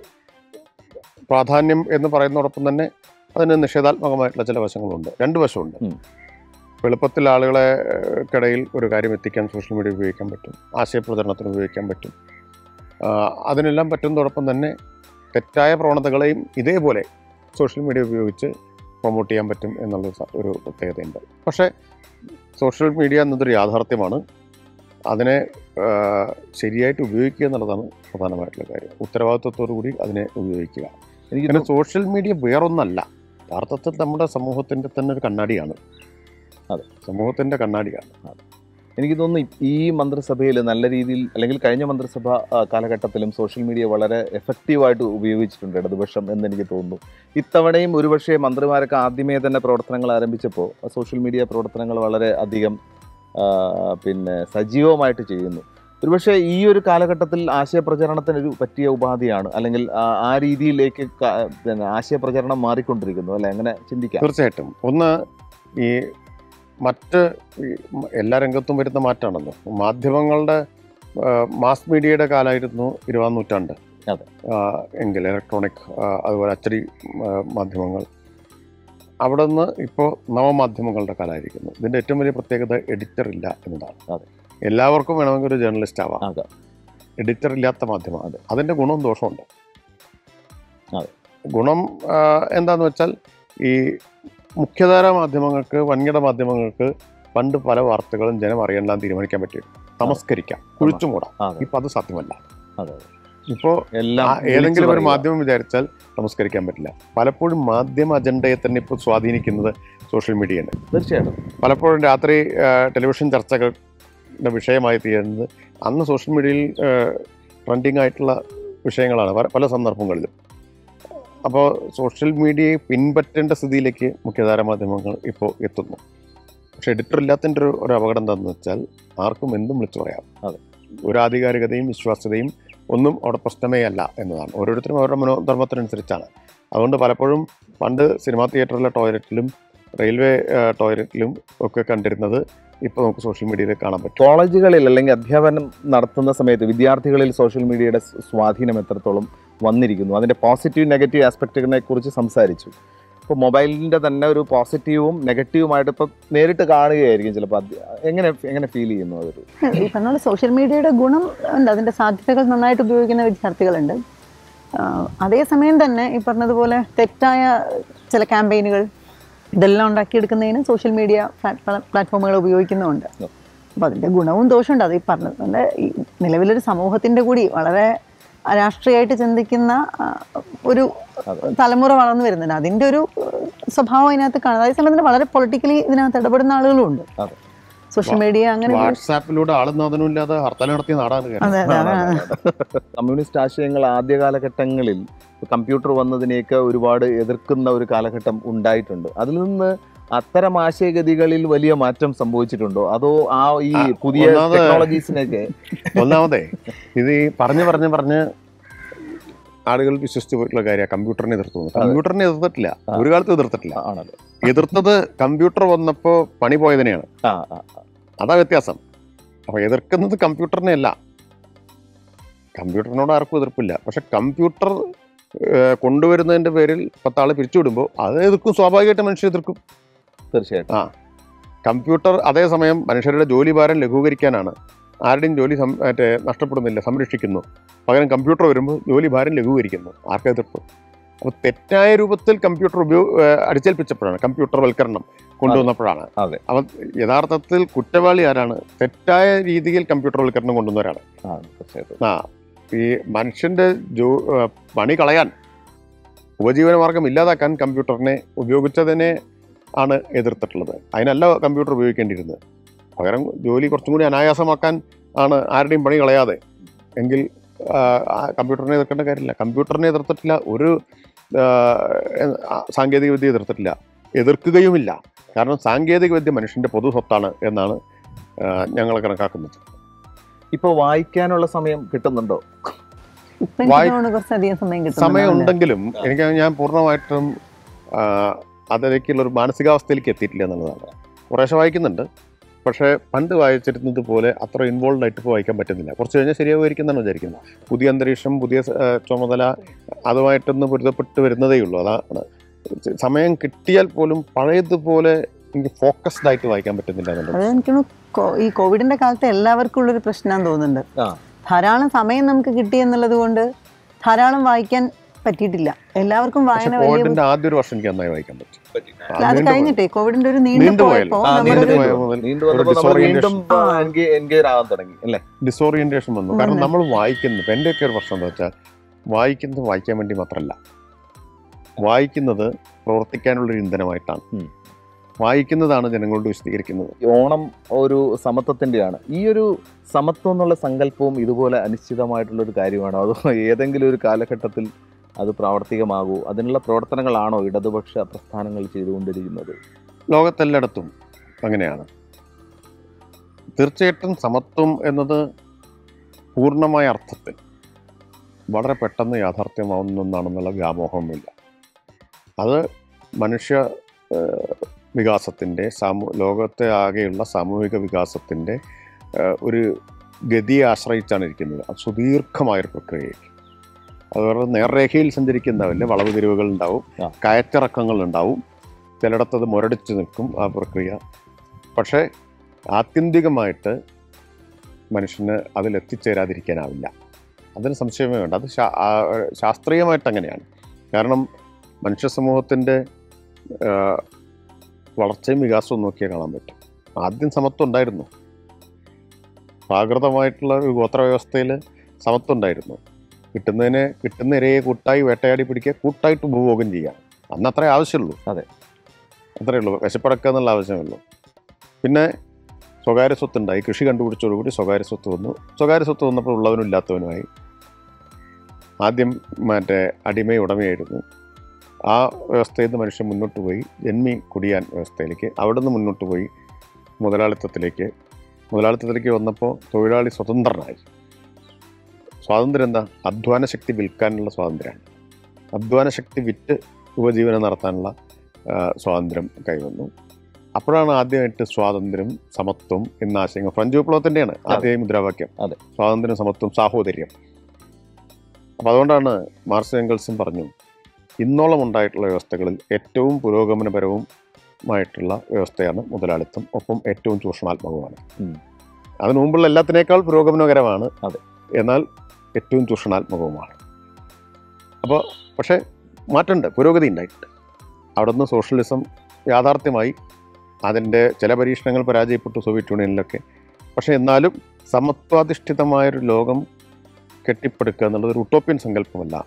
പ്രാധാന്യം എന്ന് പറയുന്നതോടൊപ്പം തന്നെ അതിന് നിഷേധാത്മകമായിട്ടുള്ള ചില വശങ്ങളുണ്ട് രണ്ട് വശമുണ്ട് ഉം. എളുപ്പത്തിൽ ആളുകളെ ഏഹ്, കിടയിൽ ഒരു കാര്യം എത്തിക്കാൻ സോഷ്യൽ മീഡിയ ഉപയോഗിക്കാൻ പറ്റും ആശയപ്രചരണത്തിന് ഉപയോഗിക്കാൻ പറ്റും ആ, അതിനെല്ലാം പറ്റുന്നതോടൊപ്പം തന്നെ തെറ്റായ പ്രവണതകളെയും ഇതേപോലെ സോഷ്യൽ മീഡിയ ഉപയോഗിച്ച് പ്രൊമോട്ട് ചെയ്യാൻ പറ്റും എന്നുള്ള സ- ഒരു പ്രത്യേകതയുണ്ട് പക്ഷേ സോഷ്യൽ മീഡിയ എന്നതൊരു യാഥാർത്ഥ്യമാണ് അതിനെ ആ, ശരിയായിട്ട് ഉപയോഗിക്കുക എന്നുള്ളതാണ് പ്രധാനമായിട്ടുള്ള കാര്യം ഉത്തരവാദിത്വത്തോടു കൂടി അതിനെ ഉപയോഗിക്കുക എനിക്ക് പിന്നെ സോഷ്യൽ മീഡിയ വേറൊന്നല്ല യഥാർത്ഥത്തിൽ നമ്മുടെ സമൂഹത്തിൻ്റെ തന്നെ ഒരു കണ്ണാടിയാണ് അതെ. സമൂഹത്തിൻ്റെ കണ്ണാടിയാണ് എനിക്ക് തോന്നുന്നു ഇ- ഈ മന്ത്രിസഭയിൽ നല്ല രീതിയിൽ അല്ലെങ്കിൽ കഴിഞ്ഞ മന്ത്രിസഭ ആ, കാലഘട്ടത്തിലും സോഷ്യൽ മീഡിയ വളരെ എഫക്റ്റീവായിട്ട് ഉപയോഗിച്ചിട്ടുണ്ട് ഇടതുപക്ഷം എന്ന് എനിക്ക് തോന്നുന്നു ഇത്തവണയും ഒരുപക്ഷെ മന്ത്രിമാരൊക്കെ ആദ്യമേ തന്നെ പ്രവർത്തനങ്ങൾ ആരംഭിച്ചപ്പോൾ സോഷ്യൽ മീഡിയ പ്രവർത്തനങ്ങൾ വളരെ അധികം ആ, പിന്നെ സജീവമായിട്ട് ചെയ്യുന്നു ഒരുപക്ഷെ ഈ ഒരു കാലഘട്ടത്തിൽ ആശയപ്രചരണത്തിനൊരു പറ്റിയ ഉപാധിയാണ് അല്ലെങ്കിൽ ആ- ആ രീതിയിലേക്ക് ക- പിന്നെ ആശയപ്രചരണം മാറിക്കൊണ്ടിരിക്കുന്നു അല്ലെ അങ്ങനെ ചിന്തിക്കാം തീർച്ചയായിട്ടും ഒന്ന് ഈ മറ്റ് ഈ മ- എല്ലാ രംഗത്തും വരുന്ന മാറ്റമാണല്ലോ മാധ്യമങ്ങളുടെ ആ, മാസ് മീഡിയയുടെ കാലമായിരുന്നു ഇരുപതാം നൂറ്റാണ്ട് അതെ. ആ, എങ്കിൽ ഇലക്ട്രോണിക് ആ, അതുപോലെ അച്ചടി ആ, മാധ്യമങ്ങൾ അവിടെ നിന്ന് ഇപ്പോൾ നവമാധ്യമങ്ങളുടെ കാലമായിരിക്കുന്നു ഇതിൻ്റെ ഏറ്റവും വലിയ പ്രത്യേകത എഡിറ്റർ ഇല്ല എന്നതാണ് അതെ. എല്ലാവർക്കും വേണമെങ്കിൽ ഒരു ജേർണലിസ്റ്റ് ആവാം ആകാം എഡിറ്റർ ഇല്ലാത്ത മാധ്യമം അതെ. അതിൻ്റെ ഗുണവും ദോഷമുണ്ട് അതെ. ഗുണം ആ, എന്താന്ന് വെച്ചാൽ ഈ മുഖ്യധാര മാധ്യമങ്ങൾക്ക് വൻകിട മാധ്യമങ്ങൾക്ക് പണ്ട് പല വാർത്തകളും ജനം അറിയാൻ തീരുമാനിക്കാൻ പറ്റും നമസ്കരിക്കാം കുഴിച്ചു മൂടാം അതെ ഇപ്പം അത് സാധ്യമല്ല അതെ ഇപ്പോൾ എല്ലാം ഏതെങ്കിലും ഒരു വിളിച്ചു മാധ്യമം വിചാരിച്ചാൽ നമസ്കരിക്കാൻ പറ്റില്ല പലപ്പോഴും മാധ്യമ അജണ്ടയെ തന്നെ ഇപ്പോൾ സ്വാധീനിക്കുന്നത് സോഷ്യൽ മീഡിയയാണ് പറയുക. തീർച്ചയായിട്ടും പലപ്പോഴും രാത്രി ആ, ടെലിവിഷൻ ചർച്ചകളുടെ വിഷയമായി തീരുന്നത് അന്ന് സോഷ്യൽ മീഡിയയിൽ ട്രെൻഡിങ് ആയിട്ടുള്ള വിഷയങ്ങളാണ് പല- പല സന്ദർഭങ്ങളിലും അപ്പോൾ സോഷ്യൽ മീഡിയയെ പിൻപറ്റേണ്ട സ്ഥിതിയിലേക്ക് മുഖ്യധാര മാധ്യമങ്ങൾ ഇപ്പോൾ എത്തുന്നു പക്ഷെ എഡിറ്റർ ഇല്ലാത്തതിൻ്റെ ഒരു ഒരു അപകടം എന്താണെന്ന് വെച്ചാൽ ആർക്കും എന്തും വിളിച്ചു പറയാം അതെ. ഒരു ആധികാരികതയും വിശ്വാസ്യതയും ഒന്നും അവിടെ പ്രശ്നമേ അല്ല എന്നതാണ് ഓരോരുത്തരും അവരുടെ മനോധർമ്മത്തിനനുസരിച്ചാണ് അതുകൊണ്ട് പലപ്പോഴും പണ്ട് സിനിമാ തിയേറ്ററിലെ ടോയ്ലറ്റിലും റെയിൽവേ ആ, ടോയ്ലറ്റിലും ഒക്കെ കണ്ടിരുന്നത് ഇപ്പോൾ നമുക്ക് സോഷ്യൽ മീഡിയയിൽ കാണാൻ പറ്റും കോളേജുകളിൽ അല്ലെങ്കിൽ അധ്യാപനം നടത്തുന്ന സമയത്ത് വിദ്യാർത്ഥികളിൽ സോഷ്യൽ മീഡിയയുടെ സ് സ്വാധീനം എത്രത്തോളം വന്നിരിക്കുന്നു അതിൻ്റെ പോസിറ്റീവ് നെഗറ്റീവ് ആസ്പെക്റ്റുകളെ കുറിച്ച് സംസാരിച്ചു ഇപ്പോൾ മൊബൈലിൻ്റെ തന്നെ ഒരു പോസിറ്റീവും നെഗറ്റീവുമായിട്ട് ഇപ്പോൾ നേരിട്ട് കാണുകയായിരിക്കും ചിലപ്പോൾ അത് എങ്ങനെ എങ്ങനെ ഫീൽ ചെയ്യുന്നു അതൊരു ഈ പറഞ്ഞ പോലെ സോഷ്യൽ മീഡിയയുടെ ഗുണം ഉണ്ട് അതിൻ്റെ സാധ്യതകൾ നന്നായിട്ട് ഉപയോഗിക്കുന്ന വിദ്യാർത്ഥികളുണ്ട് ആഹ് അതേസമയം തന്നെ ഈ പറഞ്ഞതുപോലെ തെറ്റായ ചില ക്യാമ്പയിനുകൾ ഇതെല്ലാം ഉണ്ടാക്കിയെടുക്കുന്നതിന് സോഷ്യൽ മീഡിയ പ്ലാറ്റ്ഫോമുകൾ ഉപയോഗിക്കുന്നുമുണ്ട് അപ്പോൾ അതിൻ്റെ ഗുണവും ദോഷമുണ്ട് അത് ഈ പറഞ്ഞത് പോലെ ഈ നിലവിലൊരു സമൂഹത്തിൻ്റെ കൂടി വളരെ രാഷ്ട്രീയമായിട്ട് ചിന്തിക്കുന്ന ആ, ഒരു തലമുറ വളർന്നു വരുന്നുണ്ട് അതിൻ്റെ ഒരു ഏഹ്, സ്വഭാവം അതിനകത്ത് കാണുന്നത് അതേസമയം തന്നെ വളരെ പൊളിറ്റിക്കലി ഇതിനകത്ത് ഇടപെടുന്ന ആളുകളും ഉണ്ട് അതെ. സോഷ്യൽ മീഡിയ അങ്ങനെ ഒരു- വാട്സാപ്പിലൂടെ ആളും നാഥനും ഇല്ലാതെ ഹർത്താൽ നടത്തിയ നാടാണ് കേരളം അതെ അതെ അതാണ് കമ്മ്യൂണിസ്റ്റ് ആശയങ്ങൾ ആദ്യ കാലഘട്ടങ്ങളിൽ കമ്പ്യൂട്ടർ വന്നതിനെയൊക്കെ ഒരുപാട് എതിർക്കുന്ന ഒരു കാലഘട്ടം ഉണ്ടായിട്ടുണ്ട് അതിൽ നിന്ന് അത്തരം ആശയഗതികളിൽ വലിയ മാറ്റം സംഭവിച്ചിട്ടുണ്ടോ അതോ ആ ഈ ആ, പുതിയ ഒന്നാമത് ടെക്നോളജീസിനൊക്കെ ഒന്നാമതേ ഇത് ഈ പറഞ്ഞ് പറഞ്ഞ് പറഞ്ഞ് ആളുകൾ വിശ്വസിച്ച് പോയിട്ടുള്ള കാര്യമാണ് കമ്പ്യൂട്ടറിനെ എതിർത്തു എന്ന്. കമ്പ്യൂട്ടറിനെ എതിർത്തിട്ടില്ല ആ. ഒരു കാലത്ത് എതിർത്തിട്ടില്ല ആണല്ലോ എതിർത്തത് കമ്പ്യൂട്ടർ വന്നപ്പോ പണി പോയതിനെയാണ് ആ ആ ആ. അതാ വ്യത്യാസം അപ്പൊ എതിർക്കുന്നത് കമ്പ്യൂട്ടറിനെ അല്ല കമ്പ്യൂട്ടറിനോട് ആർക്കും എതിർപ്പില്ല പക്ഷെ കമ്പ്യൂട്ടർ ഏഹ്, കൊണ്ടുവരുന്നതിന്റെ പേരിൽ പത്താളെ പിരിച്ചുവിടുമ്പോൾ അത് എതിർക്കും സ്വാഭാവികമായിട്ട് മനുഷ്യർ എതിർക്കും തീർച്ചയായിട്ടും കമ്പ്യൂട്ടർ അതേസമയം മനുഷ്യരുടെ ജോലി ഭാരം ലഘൂകരിക്കാനാണ് ആരുടെയും ജോലി സം- മറ്റേ നഷ്ടപ്പെടുന്നില്ല സംരക്ഷിക്കുന്നു പകരം കമ്പ്യൂട്ടർ വരുമ്പോൾ ജോലി ഭാരം ലഘൂകരിക്കുന്നു ആർക്കും എതിർപ്പ് അപ്പോൾ തെറ്റായ രൂപത്തിൽ കമ്പ്യൂട്ടർ ഉപയോഗ ഏഹ് അടിച്ചേൽപ്പിച്ചപ്പോഴാണ് കമ്പ്യൂട്ടർ വൽക്കരണം കൊണ്ടുവന്നപ്പോഴാണ് അതെ. അപ്പം യഥാർത്ഥത്തിൽ കുറ്റവാളി ആരാണ് തെറ്റായ രീതിയിൽ കമ്പ്യൂട്ടർ വൽക്കരണം കൊണ്ടുവന്നവരാണ് ആ തീർച്ചയായിട്ടും ആ ഈ മനുഷ്യന്റെ ജോ ഏഹ് പണി കളയാൻ ഉപജീവനമാർഗം ഇല്ലാതാക്കാൻ കമ്പ്യൂട്ടറിനെ ഉപയോഗിച്ചതിനെ ആണ് എതിർത്തിട്ടുള്ളത് അതിനല്ല കമ്പ്യൂട്ടർ ഉപയോഗിക്കേണ്ടിയിരുന്നത് പകരം ജോലി കുറച്ചും കൂടി അനായാസമാക്കാൻ ആണ് ആരുടെയും പണി കളയാതെ എങ്കിൽ ആ, ആ കമ്പ്യൂട്ടറിനെ എതിർക്കേണ്ട കാര്യമില്ല കമ്പ്യൂട്ടറിനെ എതിർത്തിട്ടില്ല ഒരു ആ, ആ, സാങ്കേതിക വിദ്യ എതിർത്തിട്ടില്ല എതിർക്കുകയുമില്ല കാരണം സാങ്കേതിക വിദ്യ മനുഷ്യന്റെ പൊതു സ്വത്താണ് എന്നാണ് ഞങ്ങൾ കണക്കാക്കുന്നത് ഇപ്പൊ വായിക്കാനുള്ള സമയം കിട്ടുന്നുണ്ടോ ഇപ്പൊ എനിക്ക് വായി- തോന്നുന്നു കുറച്ചധികം സമയം കിട്ടും സമയം ഉണ്ടെങ്കിലും എനിക്ക് ഞാൻ പൂർണ്ണമായിട്ടും ആ, അതിലേക്കുള്ള ഒരു മാനസികാവസ്ഥയിലേക്ക് എത്തിയിട്ടില്ല എന്നുള്ളതാണ് കുറേശ്ശെ വായിക്കുന്നുണ്ട് പക്ഷേ പണ്ട് വായിച്ചിരുന്നത് പോലെ അത്ര ഇൻവോൾവ് ആയിട്ട് ഇപ്പോൾ വായിക്കാൻ പറ്റുന്നില്ല കുറച്ച് കഴിഞ്ഞാൽ ശരിയാവുമായിരിക്കും എന്നാണ് വിചാരിക്കുന്നത് പുതിയ അന്തരീക്ഷം പുതിയ ആ, ചുമതല അതുമായിട്ടൊന്ന് പൊരുത്തപ്പെട്ട് വരുന്നതേ ഉള്ളൂ അതാണ് സമയം കിട്ടിയാൽ പോലും പഴയതുപോലെ എനിക്ക് ഫോക്കസ്ഡ് ആയിട്ട് വായിക്കാൻ പറ്റുന്നില്ല എന്നുള്ളത് അത് എനിക്ക് തോന്നുന്നു കോ- ഈ കോവിഡിന്റെ കാലത്ത് എല്ലാവർക്കും ഉള്ളൊരു പ്രശ്നമാണെന്ന് തോന്നുന്നുണ്ട് ആ. ധാരാളം സമയം നമുക്ക് കിട്ടി എന്നുള്ളത് കൊണ്ട് ധാരാളം വായിക്കാൻ പറ്റിയിട്ടില്ല എല്ലാവർക്കും പക്ഷെ വായന വലിയ കോവിഡിന്റെ ആദ്യ ഒരു വർഷം എനിക്ക് നന്നായി വായിക്കാൻ പറ്റും അല്ല, അത് നീണ്ടു കഴിഞ്ഞിട്ടേ കോവിഡിന്റെ ഒരു നീണ്ടു നീണ്ടു പോയപ്പോ ആ, നമ്മുടെ നീണ്ടു ഒരു പോയ- മുതൽ നീണ്ടു ഒരു വന്നപ്പോൾ നമ്മൾ disorientation. വീണ്ടും എൻഗേജ് ആവാൻ തുടങ്ങി അല്ലേ ഡിസോറിയന്റേഷൻ വന്നു കാരണം വന്നു. നമ്മൾ വായിക്കുന്നു ഇപ്പം എൻ്റെയൊക്കെ ഒരു പ്രശ്നം എന്താ വെച്ചാൽ വായിക്കുന്നത് വായിക്കാൻ വേണ്ടി മാത്രമല്ല വായിക്കുന്നത് പ്രവർത്തിക്കാനുള്ളൊരു ഇന്ധനമായിട്ടാണ് ഉം. വായിക്കുന്നതാണ് ജനങ്ങളോട് വിശദീകരിക്കുന്നത് ഈ ഓണം ഒരു സമത്വത്തിന്റെയാണ് ഈ ഒരു സമത്വം എന്നുള്ള സങ്കല്പവും ഇതുപോലെ അനിശ്ചിതമായിട്ടുള്ള ഒരു കാര്യമാണോ അതോ ഏതെങ്കിലും ഒരു കാലഘട്ടത്തിൽ അത് പ്രാവർത്തികമാകൂ അതിനുള്ള പ്രവർത്തനങ്ങളാണോ ഇടതുപക്ഷ പ്രസ്ഥാനങ്ങൾ ചെയ്തുകൊണ്ടിരിക്കുന്നത് ലോകത്തെല്ലായിടത്തും അങ്ങനെയാണ് തീർച്ചയായിട്ടും സമത്വം എന്നത് പൂർണ്ണമായ അർത്ഥത്തിൽ വളരെ പെട്ടെന്ന് യാഥാർത്ഥ്യമാവുന്ന ഒന്നാണെന്നുള്ള വ്യാമോഹമൊന്നുമില്ല അത് മനുഷ്യ ഏഹ്, വികാസത്തിൻ്റെ സാമൂ ലോകത്തെ ആകെയുള്ള സാമൂഹിക വികാസത്തിൻ്റെ ഏഹ്, ഒരു ഗതിയെ ആശ്രയിച്ചാണ് ഇരിക്കുന്നത് അത് സുദീർഘമായൊരു പ്രക്രിയയായിരിക്കും അതുപോലെ നേർരേഖയിൽ സഞ്ചരിക്കുന്നുണ്ടാവില്ല വളവ് തിരിവുകൾ ഉണ്ടാവും ആ. കയറ്റിറക്കങ്ങൾ ഉണ്ടാവും ചിലയിടത്ത് അത് മുരടിച്ച് നിൽക്കും ആ പ്രക്രിയ പക്ഷേ ആത്യന്തികമായിട്ട് മനുഷ്യന് അതിലെത്തിച്ചേരാതിരിക്കാനാവില്ല അതിന് സംശയമേ വേണ്ട അത് ശാ- ആ, ശാസ്ത്രീയമായിട്ട് അങ്ങനെയാണ് കാരണം മനുഷ്യ സമൂഹത്തിൻ്റെ വളർച്ചയും വികാസവും നോക്കിയാൽ കാണാൻ പറ്റും ആദ്യം സമത്വം ഉണ്ടായിരുന്നു പ്രാകൃതമായിട്ടുള്ള ഒരു ഗോത്രവ്യവസ്ഥയിൽ സമത്വം ഉണ്ടായിരുന്നു കിട്ടുന്നതിനെ കിട്ടുന്ന ഇരയെ കൂട്ടായി വേട്ടയാടി പിടിക്കുക കൂട്ടായിട്ട് ഉപഭോഗം ചെയ്യുക അന്ന് അത്രേ ആവശ്യമുള്ളൂ അതെ. അത്രേ ഉള്ളൂ വിശപ്പടക്കുക എന്നുള്ള ആവശ്യമേ പിന്നെ സ്വകാര്യ സ്വത്തുണ്ടായി കൃഷി കണ്ടുപിടിച്ചതോടുകൂടി സ്വകാര്യ സ്വത്ത് വന്നു സ്വകാര്യ സ്വത്ത് വന്നപ്പോൾ ഉള്ളവനും ഇല്ലാത്തവനുമായി ആദ്യം മറ്റേ അടിമ ഉടമയായിരുന്നു ആ വ്യവസ്ഥയിൽ നിന്ന് മനുഷ്യൻ മുന്നോട്ട് പോയി ജന്മി കുടിയാൻ വ്യവസ്ഥയിലേക്ക് അവിടെ നിന്ന് മുന്നോട്ട് പോയി മുതലാളിത്തത്തിലേക്ക് മുതലാളിത്തത്തിലേക്ക് വന്നപ്പോൾ തൊഴിലാളി സ്വതന്ത്രനായി സ്വാതന്ത്ര്യം എന്താ അധ്വാന ശക്തി വിൽക്കാനുള്ള സ്വാതന്ത്ര്യമാണ് അധ്വാന ശക്തി വിറ്റ് ഉപജീവനം നടത്താനുള്ള ആ, സ്വാതന്ത്ര്യം കൈവന്നു അപ്പോഴാണ് ആദ്യമായിട്ട് സ്വാതന്ത്ര്യം സമത്വം എന്ന ആശയങ്ങൾ ഫ്രഞ്ച് വിപ്ലവത്തിൻ്റെയാണ് ആദ്യ മുദ്രാവാക്യം അതെ. സ്വാതന്ത്ര്യം സമത്വം സാഹോദര്യം അപ്പം അതുകൊണ്ടാണ് മാർക്സ് എംഗൽസും പറഞ്ഞു ഇന്നോളം ഉണ്ടായിട്ടുള്ള വ്യവസ്ഥകളിൽ ഏറ്റവും പുരോഗമനപരവും മായിട്ടുള്ള വ്യവസ്ഥയാണ് മുതലാളിത്തം ഒപ്പം ഏറ്റവും ചൂഷണാത്മകമാണ് ഉം. അതിനു മുമ്പുള്ള എല്ലാത്തിനേക്കാൾ പുരോഗമനകരമാണ് അതെ. എന്നാൽ ഏറ്റവും ചൂഷണാത്മകവുമാണ് അപ്പോൾ പക്ഷേ മാറ്റമുണ്ട് പുരോഗതി ഉണ്ടായിട്ടുണ്ട് അവിടെ നിന്ന് സോഷ്യലിസം യാഥാർത്ഥ്യമായി അതിൻ്റെ ചില പരീക്ഷണങ്ങൾ പരാജയപ്പെട്ടു സോവിയറ്റ് യൂണിയനിലൊക്കെ പക്ഷേ എന്നാലും സമത്വാധിഷ്ഠിതമായൊരു ലോകം കെട്ടിപ്പടുക്കുക എന്നുള്ളത് ഒരു ഉട്ടോപ്യൻ സങ്കല്പമല്ല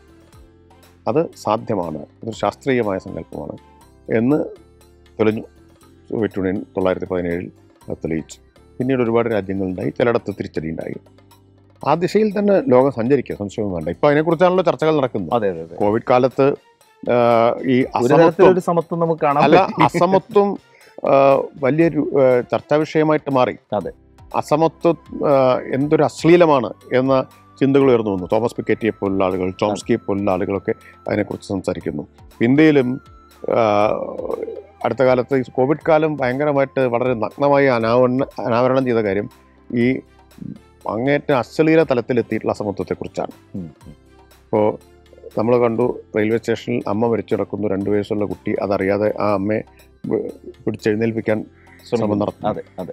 അത് സാധ്യമാണ് അതൊരു ശാസ്ത്രീയമായ സങ്കല്പമാണ് എന്ന് തെളിഞ്ഞു സോവിയറ്റ് യൂണിയൻ തൊള്ളായിരത്തി പതിനേഴിൽ തെളിയിച്ചു പിന്നീട് ഒരുപാട് രാജ്യങ്ങളുണ്ടായി ചിലയിടത്ത് തിരിച്ചടി ഉണ്ടായി ആ ദിശയിൽ തന്നെ ലോകം സഞ്ചരിക്കുക സംശയവും വേണ്ട ഇപ്പം അതിനെക്കുറിച്ചാണല്ലോ ചർച്ചകൾ നടക്കുന്നത് അതെ അതെ അതെ കോവിഡ് കാലത്ത് ആ, ഈ ഒരു അസമത്വം തരത്തിലൊരു സമത്വം നമുക്ക് കാണാൻ അല്ല പറ്റി. അസമത്വം ആ, വലിയൊരു ആ, ചർച്ചാ വിഷയമായിട്ട് മാറി അതെ. അസമത്വം ആ, എന്തൊരു അശ്ലീലമാണ് എന്ന ചിന്തകൾ ഉയർന്നു വന്നു തോമസ് പിക്കറ്റിയെ പോലുള്ള ആളുകൾ ചോംസ്കിയെ പോലുള്ള ആളുകളൊക്കെ അതിനെക്കുറിച്ച് സംസാരിക്കുന്നു ഇന്ത്യയിലും ആ, അടുത്ത കാലത്ത് ഈ കോവിഡ് കാലം ഭയങ്കരമായിട്ട് വളരെ നഗ്നമായി അനാവരണ അനാവരണം ചെയ്ത കാര്യം ഈ അങ്ങേറ്റ അശ്ലീല തലത്തിലെത്തിയിട്ടുള്ള അസമത്വത്തെക്കുറിച്ചാണ് ഉം, ഉം. ഇപ്പോൾ നമ്മൾ കണ്ടു റെയിൽവേ സ്റ്റേഷനിൽ അമ്മ മരിച്ചു കിടക്കുന്നു രണ്ട് വയസ്സുള്ള കുട്ടി അതറിയാതെ ആ അമ്മയെ വ- പിടിച്ചെഴുന്നേൽപ്പിക്കാൻ ശ്രമം നടത്തുന്നു അതെ അതെ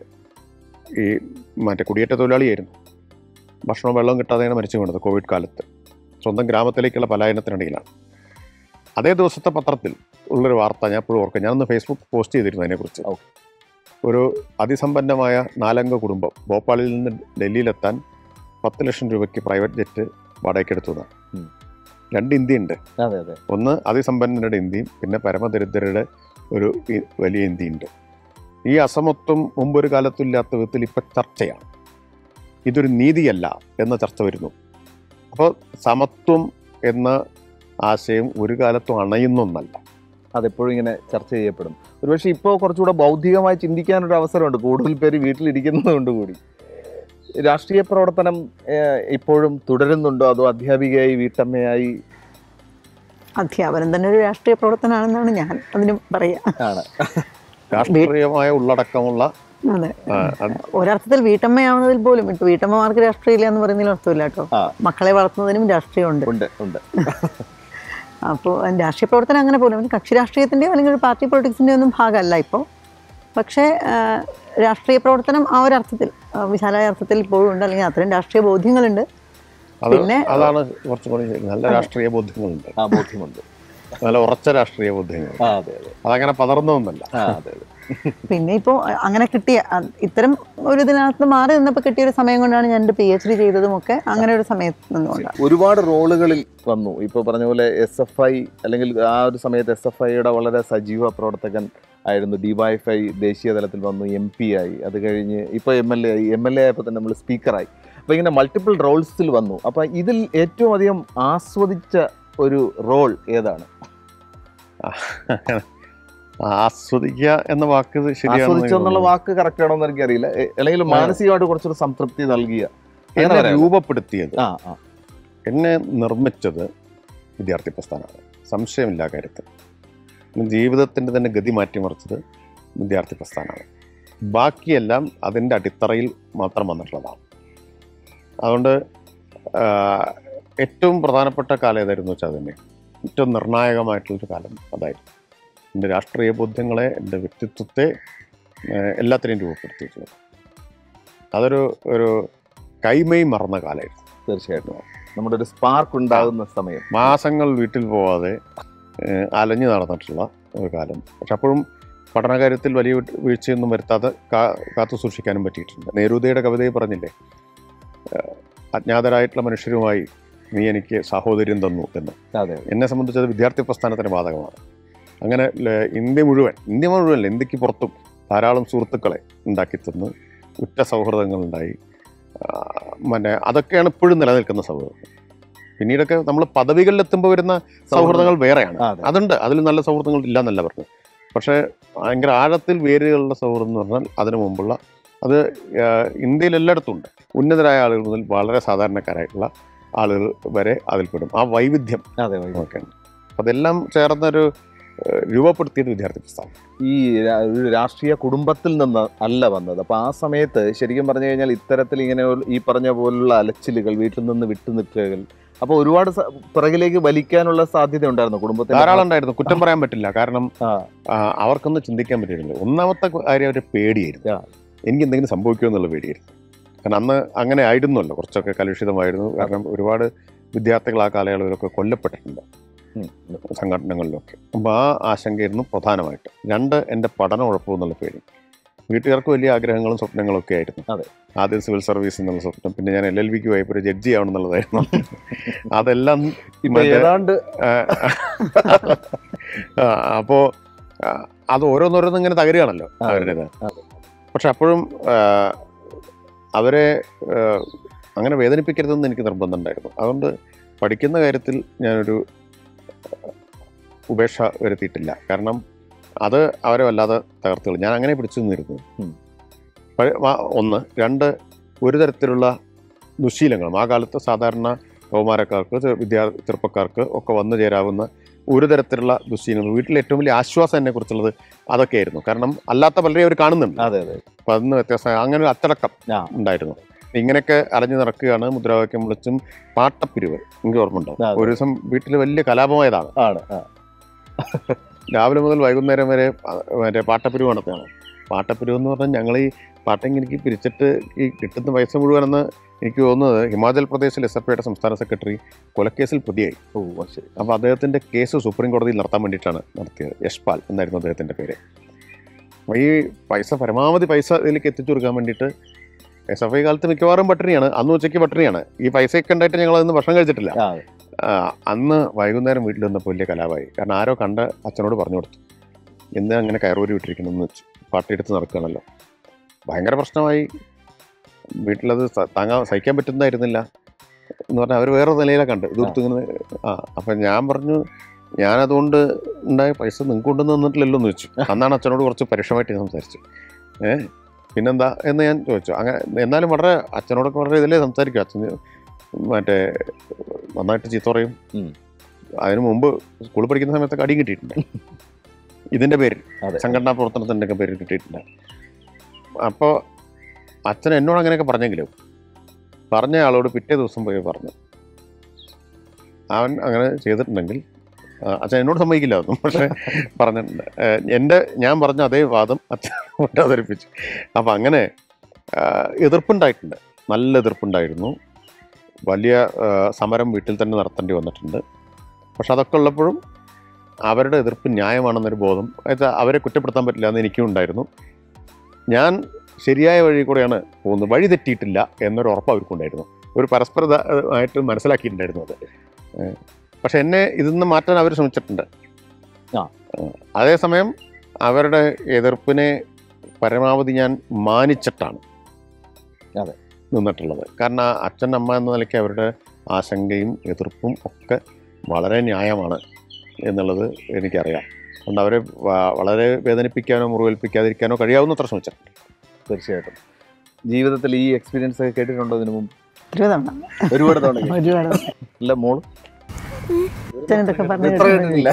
ഈ മറ്റേ കുടിയേറ്റ തൊഴിലാളിയായിരുന്നു ഭക്ഷണവും വെള്ളവും കിട്ടാതെയാണ് മരിച്ചു വീണത് കോവിഡ് കാലത്ത് സ്വന്തം ഗ്രാമത്തിലേക്കുള്ള പലായനത്തിനിടയിലാണ് അതേ ദിവസത്തെ പത്രത്തിൽ ഉള്ളൊരു വാർത്ത ഞാൻ എപ്പോഴും ഓർക്കാം ഞാനൊന്ന് ഫേസ്ബുക്ക് പോസ്റ്റ് ചെയ്തിരുന്നു അതിനെക്കുറിച്ച് ഓക്കെ. ഒരു അതിസമ്പന്നമായ നാലംഗ കുടുംബം ഭോപ്പാലിൽ നിന്ന് ഡൽഹിയിലെത്താൻ പത്ത് ലക്ഷം രൂപയ്ക്ക് പ്രൈവറ്റ് ജെറ്റ് വാടകയ്ക്കെടുത്തതാണ് ഉം. രണ്ട് ഇന്ത്യയുണ്ട് അതെ അതെ ഒന്ന് അതിസമ്പന്നരുടെ ഇന്ത്യയും പിന്നെ പരമദരിദ്രരുടെ ഒരു ഇ- വലിയ ഇന്ത്യയുണ്ട് ഈ അസമത്വം മുമ്പൊരു കാലത്തും ഇല്ലാത്ത വിധത്തിൽ ഇപ്പം ചർച്ചയാണ് ഇതൊരു നീതിയല്ല എന്ന ചർച്ച വരുന്നു അപ്പോൾ സമത്വം എന്ന ആശയം ഒരു കാലത്തും അണയുന്ന ഒന്നല്ല അതെപ്പോഴും ഇങ്ങനെ ചർച്ച ചെയ്യപ്പെടും ഒരുപക്ഷെ ഇപ്പോൾ കുറച്ചുകൂടെ ബൗദ്ധികമായി ചിന്തിക്കാനൊരു അവസരമുണ്ട് കൂടുതൽ പേര് വീട്ടിലിരിക്കുന്നത് കൊണ്ട് കൂടി രാഷ്ട്രീയ പ്രവർത്തനം ഏഹ്, ഇപ്പോഴും തുടരുന്നുണ്ടോ അതോ അധ്യാപികയായി വീട്ടമ്മയായി അധ്യാപനം തന്നെ ഒരു രാഷ്ട്രീയ പ്രവർത്തനമാണെന്നാണ് ഞാൻ അതിന് പറയാ ആണ് രാഷ്ട്രീയമായ ഉള്ളടക്കമുള്ള അതെ ആ, അത് ഒരർത്ഥത്തിൽ വീട്ടമ്മയാവുന്നതിൽ പോലും ഇപ്പൊ വീട്ടമ്മമാർക്ക് രാഷ്ട്രീയമില്ല എന്ന് പറയുന്നതിൽ അർത്ഥമില്ല കേട്ടോ ആ. മക്കളെ വളർത്തുന്നതിനും രാഷ്ട്രീയമുണ്ട് ഉണ്ട് ഉണ്ട് അപ്പോൾ രാഷ്ട്രീയ പ്രവർത്തനം അങ്ങനെ പോലും അവന് കക്ഷി രാഷ്ട്രീയത്തിൻ്റെയോ അല്ലെങ്കിൽ ഒരു പാർട്ടി പൊളിറ്റിക്സിൻ്റെയോ ഒന്നും ഭാഗമല്ല ഇപ്പോൾ പക്ഷേ ആ, രാഷ്ട്രീയ പ്രവർത്തനം ആ ഒരു അർത്ഥത്തിൽ ആ, വിശാലമായ അർത്ഥത്തിൽ ഇപ്പോഴും ഉണ്ട് അല്ലെങ്കിൽ അത്രയും രാഷ്ട്രീയ ബോധ്യങ്ങളുണ്ട് അത് പിന്നെ- അതാണ് കുറച്ചും കൂടി ശരി. നല്ല രാഷ്ട്രീയ ബോധ്യങ്ങളുണ്ട് ആ ബോധ്യമുണ്ട് നല്ല ഉറച്ച രാഷ്ട്രീയ ബോധ്യങ്ങൾ ആ അതെ അതെ അതങ്ങനെ പതർന്നൊന്നല്ല ആ അതെ അതെ പിന്നെ ഇപ്പോൾ അങ്ങനെ കിട്ടിയ ആ, ഇത്തരം ഒരു ഇതിനകത്ത് മാറി നിന്നപ്പോൾ കിട്ടിയ ഒരു സമയം കൊണ്ടാണ് ഞാൻ എൻ്റെ പി എച്ച് ഡി ചെയ്തതും ഒക്കെ അങ്ങനെ ഒരു സമയത്ത് നിന്നുകൊണ്ടാണ് ഒരുപാട് റോളുകളിൽ വന്നു ഇപ്പോൾ പറഞ്ഞ പോലെ എസ് എഫ് ഐ അല്ലെങ്കിൽ ആ ഒരു സമയത്ത് എസ് എഫ് ഐയുടെ വളരെ സജീവ പ്രവർത്തകൻ ആയിരുന്നു ഡിവൈഎഫ്ഐ ദേശീയ തലത്തിൽ വന്നു എം പി ആയി അത് കഴിഞ്ഞ് ഇപ്പോൾ എം എൽ എ ആയി എം എൽ എ ആയപ്പോൾ തന്നെ നമ്മൾ സ്പീക്കറായി അപ്പോൾ ഇങ്ങനെ മൾട്ടിപ്പിൾ റോൾസിൽ വന്നു അപ്പോൾ ഇതിൽ ഏറ്റവും അധികം ആസ്വദിച്ച ഒരു റോൾ ഏതാണ് ആസ്വദിക്കുക എന്ന വാക്ക് ശരിയാണ് ആസ്വദിച്ചെന്നുള്ള വാക്ക് കറക്റ്റ് ആണോ എന്ന് എനിക്കറിയില്ല എ- അല്ലെങ്കിൽ മാനസികമായിട്ട് കുറച്ചൊരു സംതൃപ്തി നൽകിയ അങ്ങനെ എന്നെ പറയാം. രൂപപ്പെടുത്തിയത് ആ ആ എന്നെ നിർമ്മിച്ചത് വിദ്യാർത്ഥി പ്രസ്ഥാനമാണ് സംശയമില്ല ആ കാര്യത്തിൽ ജീവിതത്തിൻ്റെ തന്നെ ഗതി മാറ്റിമറിച്ചത് വിദ്യാർത്ഥി പ്രസ്ഥാനമാണ് ബാക്കിയെല്ലാം അതിൻ്റെ അടിത്തറയിൽ മാത്രം വന്നിട്ടുള്ളതാണ് അതുകൊണ്ട് ആ, ഏറ്റവും പ്രധാനപ്പെട്ട കാലം ഏതായിരുന്നു വെച്ചാൽ തന്നെ ഏറ്റവും നിർണായകമായിട്ടുള്ളൊരു കാലം അതായിരുന്നു എൻ്റെ രാഷ്ട്രീയ ബോധ്യങ്ങളെ എൻ്റെ വ്യക്തിത്വത്തെ ആ, എല്ലാത്തിനെയും രൂപപ്പെടുത്തിയിട്ടുള്ളത് അതൊരു ഒരു കൈമൈ മറന്ന കാലമായിരുന്നു തീർച്ചയായിട്ടും നമ്മുടെ ഒരു സ്പാർക്ക് ഉണ്ടാകുന്ന സമയം മാസങ്ങൾ വീട്ടിൽ പോവാതെ ഏഹ്, അലഞ്ഞു നടന്നിട്ടുള്ള ഒരു കാലം പക്ഷെ അപ്പോഴും പഠനകാര്യത്തിൽ വലിയ വീഴ്ച- വീഴ്ചയൊന്നും വരുത്താതെ കാ- കാത്തു സൂക്ഷിക്കാനും പറ്റിയിട്ടുണ്ട് നേരുദയുടെ കവിതയിൽ പറഞ്ഞില്ലേ ഏഹ്, അജ്ഞാതരായിട്ടുള്ള മനുഷ്യരുമായി നീ എനിക്ക് സാഹോദര്യം തന്നു എന്ന് അതെ എന്നെ സംബന്ധിച്ചത് വിദ്യാർത്ഥി പ്രസ്ഥാനത്തിന് ബാധകമാണ് അങ്ങനെ ല- ഇന്ത്യ മുഴുവൻ ഇന്ത്യ മുഴുവൻ ഇന്ത്യക്ക് പുറത്തും ധാരാളം സുഹൃത്തുക്കളെ ഉണ്ടാക്കി തന്ന് ഉറ്റ സൗഹൃദങ്ങളുണ്ടായി ആ, പിന്നെ അതൊക്കെയാണ് ഇപ്പോഴും നിലനിൽക്കുന്ന സൗഹൃദം പിന്നീടൊക്കെ നമ്മൾ പദവികളിലെത്തുമ്പോൾ വരുന്ന സൗഹൃദങ്ങൾ വേറെയാണ് ആ, അതെ. അതുണ്ട് അതിൽ നല്ല സൗഹൃദങ്ങൾ ഇല്ല എന്നല്ല പറഞ്ഞു പക്ഷേ ഭയങ്കര ആഴത്തിൽ വേരുകളുള്ള സൗഹൃദം എന്ന് പറഞ്ഞാൽ അതിനു മുമ്പുള്ള അത് ആ, ഇന്ത്യയിൽ എല്ലായിടത്തും ഉണ്ട് ഉന്നതരായ ആളുകൾ മുതൽ വളരെ സാധാരണക്കാരായിട്ടുള്ള ആളുകൾ വരെ അതിൽപ്പെടും ആ വൈവിധ്യം അതെ വൈ- ഒക്കെ ഉണ്ട് അതെല്ലാം ചേർന്നൊരു ഏഹ്, രൂപപ്പെടുത്തിയത് വിദ്യാർത്ഥി പ്രസ്ഥാനം ഈ രാ- ഒരു രാഷ്ട്രീയ കുടുംബത്തിൽ നിന്ന് അല്ല വന്നത് അപ്പൊ ആ സമയത്ത് ശരിക്കും പറഞ്ഞു കഴിഞ്ഞാൽ ഇത്തരത്തിൽ ഇങ്ങനെ ഒരു- ഈ പറഞ്ഞ പോലുള്ള അലച്ചിലുകൾ വീട്ടിൽ നിന്ന് വിട്ടു നിൽക്കൽ അപ്പൊ ഒരുപാട് സ- പിറകിലേക്ക് വലിക്കാനുള്ള സാധ്യത ഉണ്ടായിരുന്നു കുടുംബത്തിൽ ധാരാളം ഉണ്ടായിരുന്നു കുറ്റം പറയാൻ പറ്റില്ല കാരണം ആ. ആ, അവർക്കൊന്നും ചിന്തിക്കാൻ പറ്റിയിരുന്നില്ല ഒന്നാമത്തെ കാര്യം അവർ പേടിയായിരുന്നു ആ. എനിക്ക് എന്തെങ്കിലും സംഭവിക്കുമോ എന്നുള്ള പേടിയായിരുന്നു കാരണം അന്ന് അങ്ങനെ ആയിരുന്നല്ലോ കുറച്ചൊക്കെ കലുഷിതമായിരുന്നു കാരണം ഒരുപാട് വിദ്യാർത്ഥികൾ ആ കാലയളവിലൊക്കെ കൊല്ലപ്പെട്ടിട്ടുണ്ട് ഉം. സംഘടനകളിലൊക്കെ അപ്പോൾ ആ ആശങ്കയായിരുന്നു പ്രധാനമായിട്ട് രണ്ട് എൻ്റെ പഠനം ഉഴപ്പുമെന്നുള്ള പേടി വീട്ടുകാർക്ക് വലിയ ആഗ്രഹങ്ങളും സ്വപ്നങ്ങളും ഒക്കെ ആയിരുന്നു അതെ. ആദ്യം സിവിൽ സർവീസ് എന്നുള്ള സ്വപ്നം പിന്നെ ഞാൻ എൽ എൽ ബിക്ക് പോയപ്പോൾ ഒരു ജഡ്ജി ആവണം എന്നുള്ളതായിരുന്നു അതെല്ലാം ഇപ്പൊ മറ്റേ- ഏതാണ്ട് അപ്പോൾ അത് ഓരോന്നോരോന്നും ഇങ്ങനെ തകരുകയാണല്ലോ അതെ, അവരുടേത് അതെ. പക്ഷെ അപ്പോഴും ആ, അവരെ ആ, അങ്ങനെ വേദനിപ്പിക്കരുതെന്ന് എനിക്ക് നിർബന്ധമുണ്ടായിരുന്നു അതുകൊണ്ട് പഠിക്കുന്ന കാര്യത്തിൽ ഞാനൊരു ഉപേക്ഷ വരുത്തിയിട്ടില്ല കാരണം അത് അവരെ വല്ലാതെ തകർത്തുകൾ ഞാൻ അങ്ങനെ പിടിച്ചു നിന്നിരുന്നു ഉം. പഴ- വ- ഒന്ന് രണ്ട് ഒരു തരത്തിലുള്ള ദുശീലങ്ങളും ആ കാലത്ത് സാധാരണ കൗമാരക്കാർക്ക് ചെ- വിദ്യാ ചെറുപ്പക്കാർക്ക് ഒക്കെ വന്നു ചേരാവുന്ന ഒരു തരത്തിലുള്ള ദുശീലങ്ങൾ വീട്ടിലെ ഏറ്റവും വലിയ ആശ്വാസം എന്നെ കുറിച്ചുള്ളത് അതൊക്കെയായിരുന്നു കാരണം അല്ലാത്ത പലരെയും അവർ കാണുന്നുണ്ട് അതെ അതെ അപ്പം അതിന് വ്യത്യാസം അങ്ങനെ ഒരു അച്ചടക്കം ആ. ഉണ്ടായിരുന്നു ഇങ്ങനെയൊക്കെ അലഞ്ഞു നടക്കുകയാണ് മുദ്രാവാക്യം വിളിച്ചും പാട്ടപ്പിരിവ് എനിക്ക് ഓർമ്മയുണ്ടോ അതെ. ഒരു ദിവസം വീട്ടിൽ വലിയ കലാപമായതാണ് ആണ് ആ. രാവിലെ മുതൽ വൈകുന്നേരം വരെ ആ, മറ്റേ പാട്ടപ്പിരിവ് നടത്തുകയാണ് പാട്ടപ്പിരിവ് എന്ന് പറഞ്ഞാൽ ഞങ്ങൾ ഈ പാട്ടെങ്കിൽ എനിക്ക് പിരിച്ചിട്ട് ഈ കിട്ടുന്ന പൈസ മുഴുവനെന്ന് എനിക്ക് തോന്നുന്നത് ഹിമാചൽ പ്രദേശിൽ എസ് എഫ് ഐയുടെ സംസ്ഥാന സെക്രട്ടറി കൊലക്കേസിൽ പ്രതിയായി ഓ അത് ശരി അപ്പോൾ അദ്ദേഹത്തിൻ്റെ കേസ് സുപ്രീം കോടതിയിൽ നടത്താൻ വേണ്ടിയിട്ടാണ് നടത്തിയത് യശ്പാൽ എന്നായിരുന്നു അദ്ദേഹത്തിൻ്റെ പേര് അപ്പോൾ ഈ പൈസ പരമാവധി പൈസ ഇതിലേക്ക് എത്തിച്ചു കൊടുക്കാൻ വേണ്ടിയിട്ട് എസ് എഫ് ഐ കാലത്ത് മിക്കവാറും പട്ടിണിയാണ് അന്ന് ഉച്ചയ്ക്ക് പട്ടിണിയാണ് ഈ പൈസയൊക്കെ ഉണ്ടായിട്ട് ഞങ്ങൾ അന്ന് ഭക്ഷണം കഴിച്ചിട്ടില്ല ആ ആ, അന്ന് വൈകുന്നേരം വീട്ടിൽ വന്നപ്പോൾ വലിയ കലാപായി കാരണം ആരോ കണ്ട് അച്ഛനോട് പറഞ്ഞു കൊടുത്തു എന്ത് അങ്ങനെ കയറൂരി വിട്ടിരിക്കണമെന്ന് വെച്ചു പാട്ടിയെടുത്ത് നടക്കുകയാണല്ലോ ഭയങ്കര പ്രശ്നമായി വീട്ടിലത് സ- താങ്ങാൻ സഹിക്കാൻ പറ്റുന്നതായിരുന്നില്ല എന്ന് പറഞ്ഞാൽ അവർ വേറെ നിലയിലാണ് കണ്ട് ഇതെടുത്ത് ഇങ്ങനെ ആ അപ്പം ഞാൻ പറഞ്ഞു ഞാനതുകൊണ്ട് ഉണ്ടായ പൈസ നിങ്ങൾക്ക് കൊണ്ടു തന്നിട്ടില്ലല്ലോ എന്ന് വെച്ചു അന്നാണ് അച്ഛനോട് കുറച്ച് പരുഷമായിട്ട് ഞാൻ സംസാരിച്ചു ഏ പിന്നെന്താ എന്ന് ഞാൻ ചോദിച്ചു അങ്ങനെ എന്നാലും വളരെ അച്ഛനോടൊക്കെ വളരെ ഇതിലേ സംസാരിക്കും അച്ഛന് മറ്റേ നന്നായിട്ട് ചീത്ത പറയും ഉം. അതിനു മുമ്പ് സ്കൂളിൽ പഠിക്കുന്ന സമയത്തൊക്കെ അടിയും കിട്ടിയിട്ടുണ്ട് ഇതിൻ്റെ പേരിൽ അതെ സംഘടനാ പ്രവർത്തനത്തിൻ്റെ ഒക്കെ പേരിൽ കിട്ടിയിട്ടുണ്ട് അപ്പോൾ അച്ഛൻ എന്നോട് അങ്ങനെയൊക്കെ പറഞ്ഞെങ്കിലും പറഞ്ഞ ആളോട് പിറ്റേ ദിവസം പോയി പറഞ്ഞു അവൻ അങ്ങനെ ചെയ്തിട്ടുണ്ടെങ്കിൽ ആ, അച്ഛൻ എന്നോട് സമ്മതിക്കില്ല അതൊന്നും പക്ഷേ പറഞ്ഞിട്ടുണ്ട് ഏ, എൻ്റെ ഞാൻ പറഞ്ഞ അതേ വാദം അച്ഛൻ കൊണ്ട് അവതരിപ്പിച്ചു അപ്പം അങ്ങനെ ആ, എതിർപ്പുണ്ടായിട്ടുണ്ട് നല്ല എതിർപ്പുണ്ടായിരുന്നു വലിയ ആ, സമരം വീട്ടിൽ തന്നെ നടത്തേണ്ടി വന്നിട്ടുണ്ട് പക്ഷെ അതൊക്കെ ഉള്ളപ്പോഴും അവരുടെ എതിർപ്പ് ന്യായമാണെന്നൊരു ബോധം അതായത് അവരെ കുറ്റപ്പെടുത്താൻ പറ്റില്ല എന്ന് എനിക്കും ഉണ്ടായിരുന്നു ഞാൻ ശരിയായ വഴി കൂടെയാണ് പോകുന്നത് വഴി തെറ്റിയിട്ടില്ല എന്നൊരു ഉറപ്പ് അവർക്കുണ്ടായിരുന്നു ഒരു പരസ്പര ആയിട്ട് മനസ്സിലാക്കിയിട്ടുണ്ടായിരുന്നു അത് ഏഹ് പക്ഷെ എന്നെ ഇതിൽ നിന്ന് മാറ്റാൻ അവർ ശ്രമിച്ചിട്ടുണ്ട് ആ. ഏഹ് അതേസമയം അവരുടെ എതിർപ്പിനെ പരമാവധി ഞാൻ മാനിച്ചിട്ടാണ് അതെ. നിന്നിട്ടുള്ളത് കാരണം ആ അച്ഛൻ അമ്മ എന്ന നിലയ്ക്ക് അവരുടെ ആശങ്കയും എതിർപ്പും ഒക്കെ വളരെ ന്യായമാണ് എന്നുള്ളത് എനിക്കറിയാം അതുകൊണ്ട് അവരെ വ- വളരെ വേദനിപ്പിക്കാനോ മുറിവേൽപ്പിക്കാതിരിക്കാനോ കഴിയാവുന്നത്ര ശ്രമിച്ചിട്ടുണ്ട് തീർച്ചയായിട്ടും ജീവിതത്തിൽ ഈ എക്സ്പീരിയൻസ് ഒക്കെ കേട്ടിട്ടുണ്ടോ ഇതിനു മുമ്പ് ഒരു തവണ ഒരുപാട് തവണ കേട്ടു. ഒരുപാട് തവണ. ഇല്ല മോള് അച്ഛൻ ഇതൊക്കെ പറഞ്ഞു എത്ര കേട്ടിട്ടുണ്ട്. കേട്ടിട്ടില്ല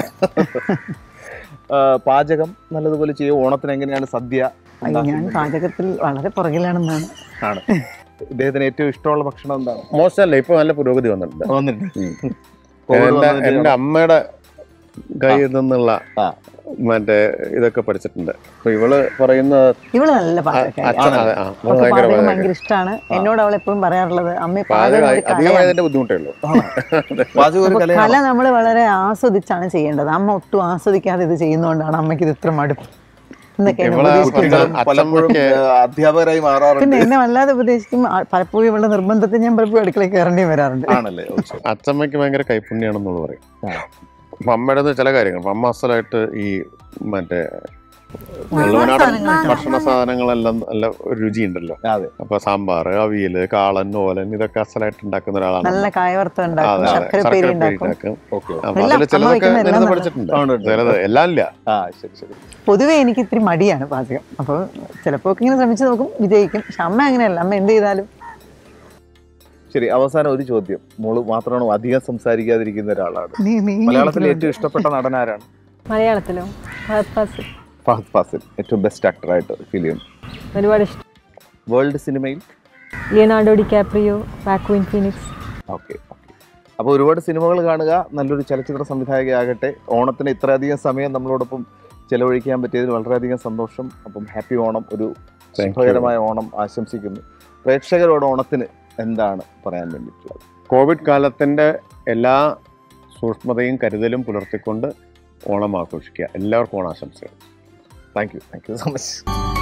ആ, പാചകം നല്ലതുപോലെ ചെയ്യും ഓണത്തിന് എങ്ങനെയാണ് സദ്യ അയ്യോ, ഞാൻ ഉണ്ടാക്കുന്നത്? പാചകത്തിൽ വളരെ പുറകിലാണെന്നാണ് ആണ് ഇദ്ദേഹത്തിന് ഏറ്റവും ഇഷ്ടമുള്ള ഭക്ഷണം എന്താണ് മോശമല്ല ഇപ്പൊ നല്ല പുരോഗതി വന്നിട്ടുണ്ട് വന്നിട്ടുണ്ട് ഉം. കോവിഡ് എൻ്റെ വന്നതിന്റെ എൻ്റെ അമ്മയുടെ കയ്യിൽ നിന്നുള്ള ആ. മറ്റേ ഇതൊക്കെ പഠിച്ചിട്ടുണ്ട് അപ്പൊ ഇവള് പറയുന്ന ഇവള് നല്ല അ- പാചകക്കാരി അച്ഛൻ അതെ, ആ, അവള് അവൾക്ക് ഭയങ്കര പാചകം പാചകം. ഭയങ്കര ഇഷ്ടമാണ് എന്നോട് അവൾ എപ്പോഴും പറയാറുള്ളത് അമ്മ പാചകം പാചകം ഒരു കലയാണ് അധികമായതിന്റെ ബുദ്ധിമുട്ടേ ഉള്ളൂ പാചകം ഒരു അപ്പൊ കല കലയാണ് നമ്മൾ വളരെ ആസ്വദിച്ചാണ് ചെയ്യേണ്ടത് അമ്മ ഒട്ടും ആസ്വദിക്കാതെ ഇത് ചെയ്യുന്നതുകൊണ്ടാണ് അമ്മയ്ക്ക് ഇത് ഇത്ര മടുപ്പ് എന്നൊക്കെയാണ് ഇവളെ ഉപദേശിക്കുന്നത് കുട്ടികളും അച്ഛൻ പലപ്പോഴും ഒക്കെ- ആ, അധ്യാപകരായി പിന്നെ മാറാറുണ്ട് എന്നെ വല്ലാതെ ഉപദേശിക്കും ആ- പലപ്പോഴും ഇവളുടെ നിർബന്ധത്തിൽ ഞാൻ പലപ്പോഴും അടുക്കളയിൽ കയറേണ്ടി വരാറുണ്ട് ആണല്ലേ ഓ, ശരി. അച്ഛമ്മയ്ക്ക് ഭയങ്കര കൈപ്പുണ്യാണെന്നുള്ള പറയും ആ. അപ്പൊ അമ്മയുടെ ചില കാര്യങ്ങൾ അപ്പൊ അമ്മ അസലായിട്ട് ഈ മറ്റേ വെള്ളവനാടൻ സാധനങ്ങൾ ഭക്ഷണ സാധനങ്ങളെല്ലാം നല്ല ഒരു രുചിയുണ്ടല്ലോ അതെ അപ്പൊ സാമ്പാർ അവിയല് കാളൻ ഓലൻ ഇതൊക്കെ അസലായിട്ട് ഉണ്ടാക്കുന്ന ഒരാളാണ് നല്ല കായവറുത്തം അതെ, ഉണ്ടാക്കും അതെ. ശർക്കര ശർക്കര പേരി ഉപ്പേരി ഉണ്ടാക്കും ഉണ്ടാക്കും ഓക്കെ അപ്പൊ എല്ലാം അതിൽ അമ്മ ചിലതൊക്കെ വയ്ക്കുന്ന എല്ലാം നിന്ന് നല്ല- പഠിച്ചിട്ടുണ്ട് ഉണ്ട്, ഉണ്ട്. ചിലത് എല്ലാം ഇല്ല ആ ശരി ശരി പൊതുവേ എനിക്ക് ഇത്തിരി മടിയാണ് പാചകം അപ്പോൾ ചിലപ്പോൾ ഒക്കെ ഇങ്ങനെ ശ്രമിച്ചു നോക്കും വിജയിക്കും പക്ഷെ അമ്മ അങ്ങനെയല്ല അമ്മ എന്ത് ചെയ്താലും ശരി അവസാനം ഒരു ചോദ്യം മോള് മാത്രമാണ് അധികം സംസാരിക്കാതിരിക്കുന്ന ഒരാളാണ് നീ നീ മലയാളത്തിൽ ഏറ്റവും ഇഷ്ടപ്പെട്ട നടൻ ആരാണ് മലയാളത്തിലോ ഫഹദ് ഫാസിൽ ഫഹദ് ഫാസിൽ ഏറ്റവും ബെസ്റ്റ് ആക്ടറായിട്ട് ഫീൽ ചെയ്യുന്നു ഒരുപാട് ഇഷ്ടം വേൾഡ് സിനിമയിൽ Leonardo DiCaprio Joaquin Phoenix okay okay അപ്പോൾ ഒരുപാട് സിനിമകൾ കാണുക നല്ലൊരു ചലച്ചിത്ര സംവിധായകയാകട്ടെ ഓണത്തിന് ഇത്രയധികം സമയം നമ്മളോടൊപ്പം ചെലവഴിക്കാൻ പറ്റിയതിൽ വളരെയധികം സന്തോഷം അപ്പം ഹാപ്പി ഓണം ഒരു Thank you. ശുഭകരമായ ഓണം ആശംസിക്കുന്നു പ്രേക്ഷകരോട് ഓണത്തിന് എന്താണ് പറയാൻ വേണ്ടിയിട്ടുള്ളത് കോവിഡ് കാലത്തിന്റെ എല്ലാ സൂക്ഷ്മതയും കരുതലും പുലർത്തിക്കൊണ്ട് ഓണം ആഘോഷിക്കുക എല്ലാവർക്കും ഓണാശംസകൾ thank you thank you so much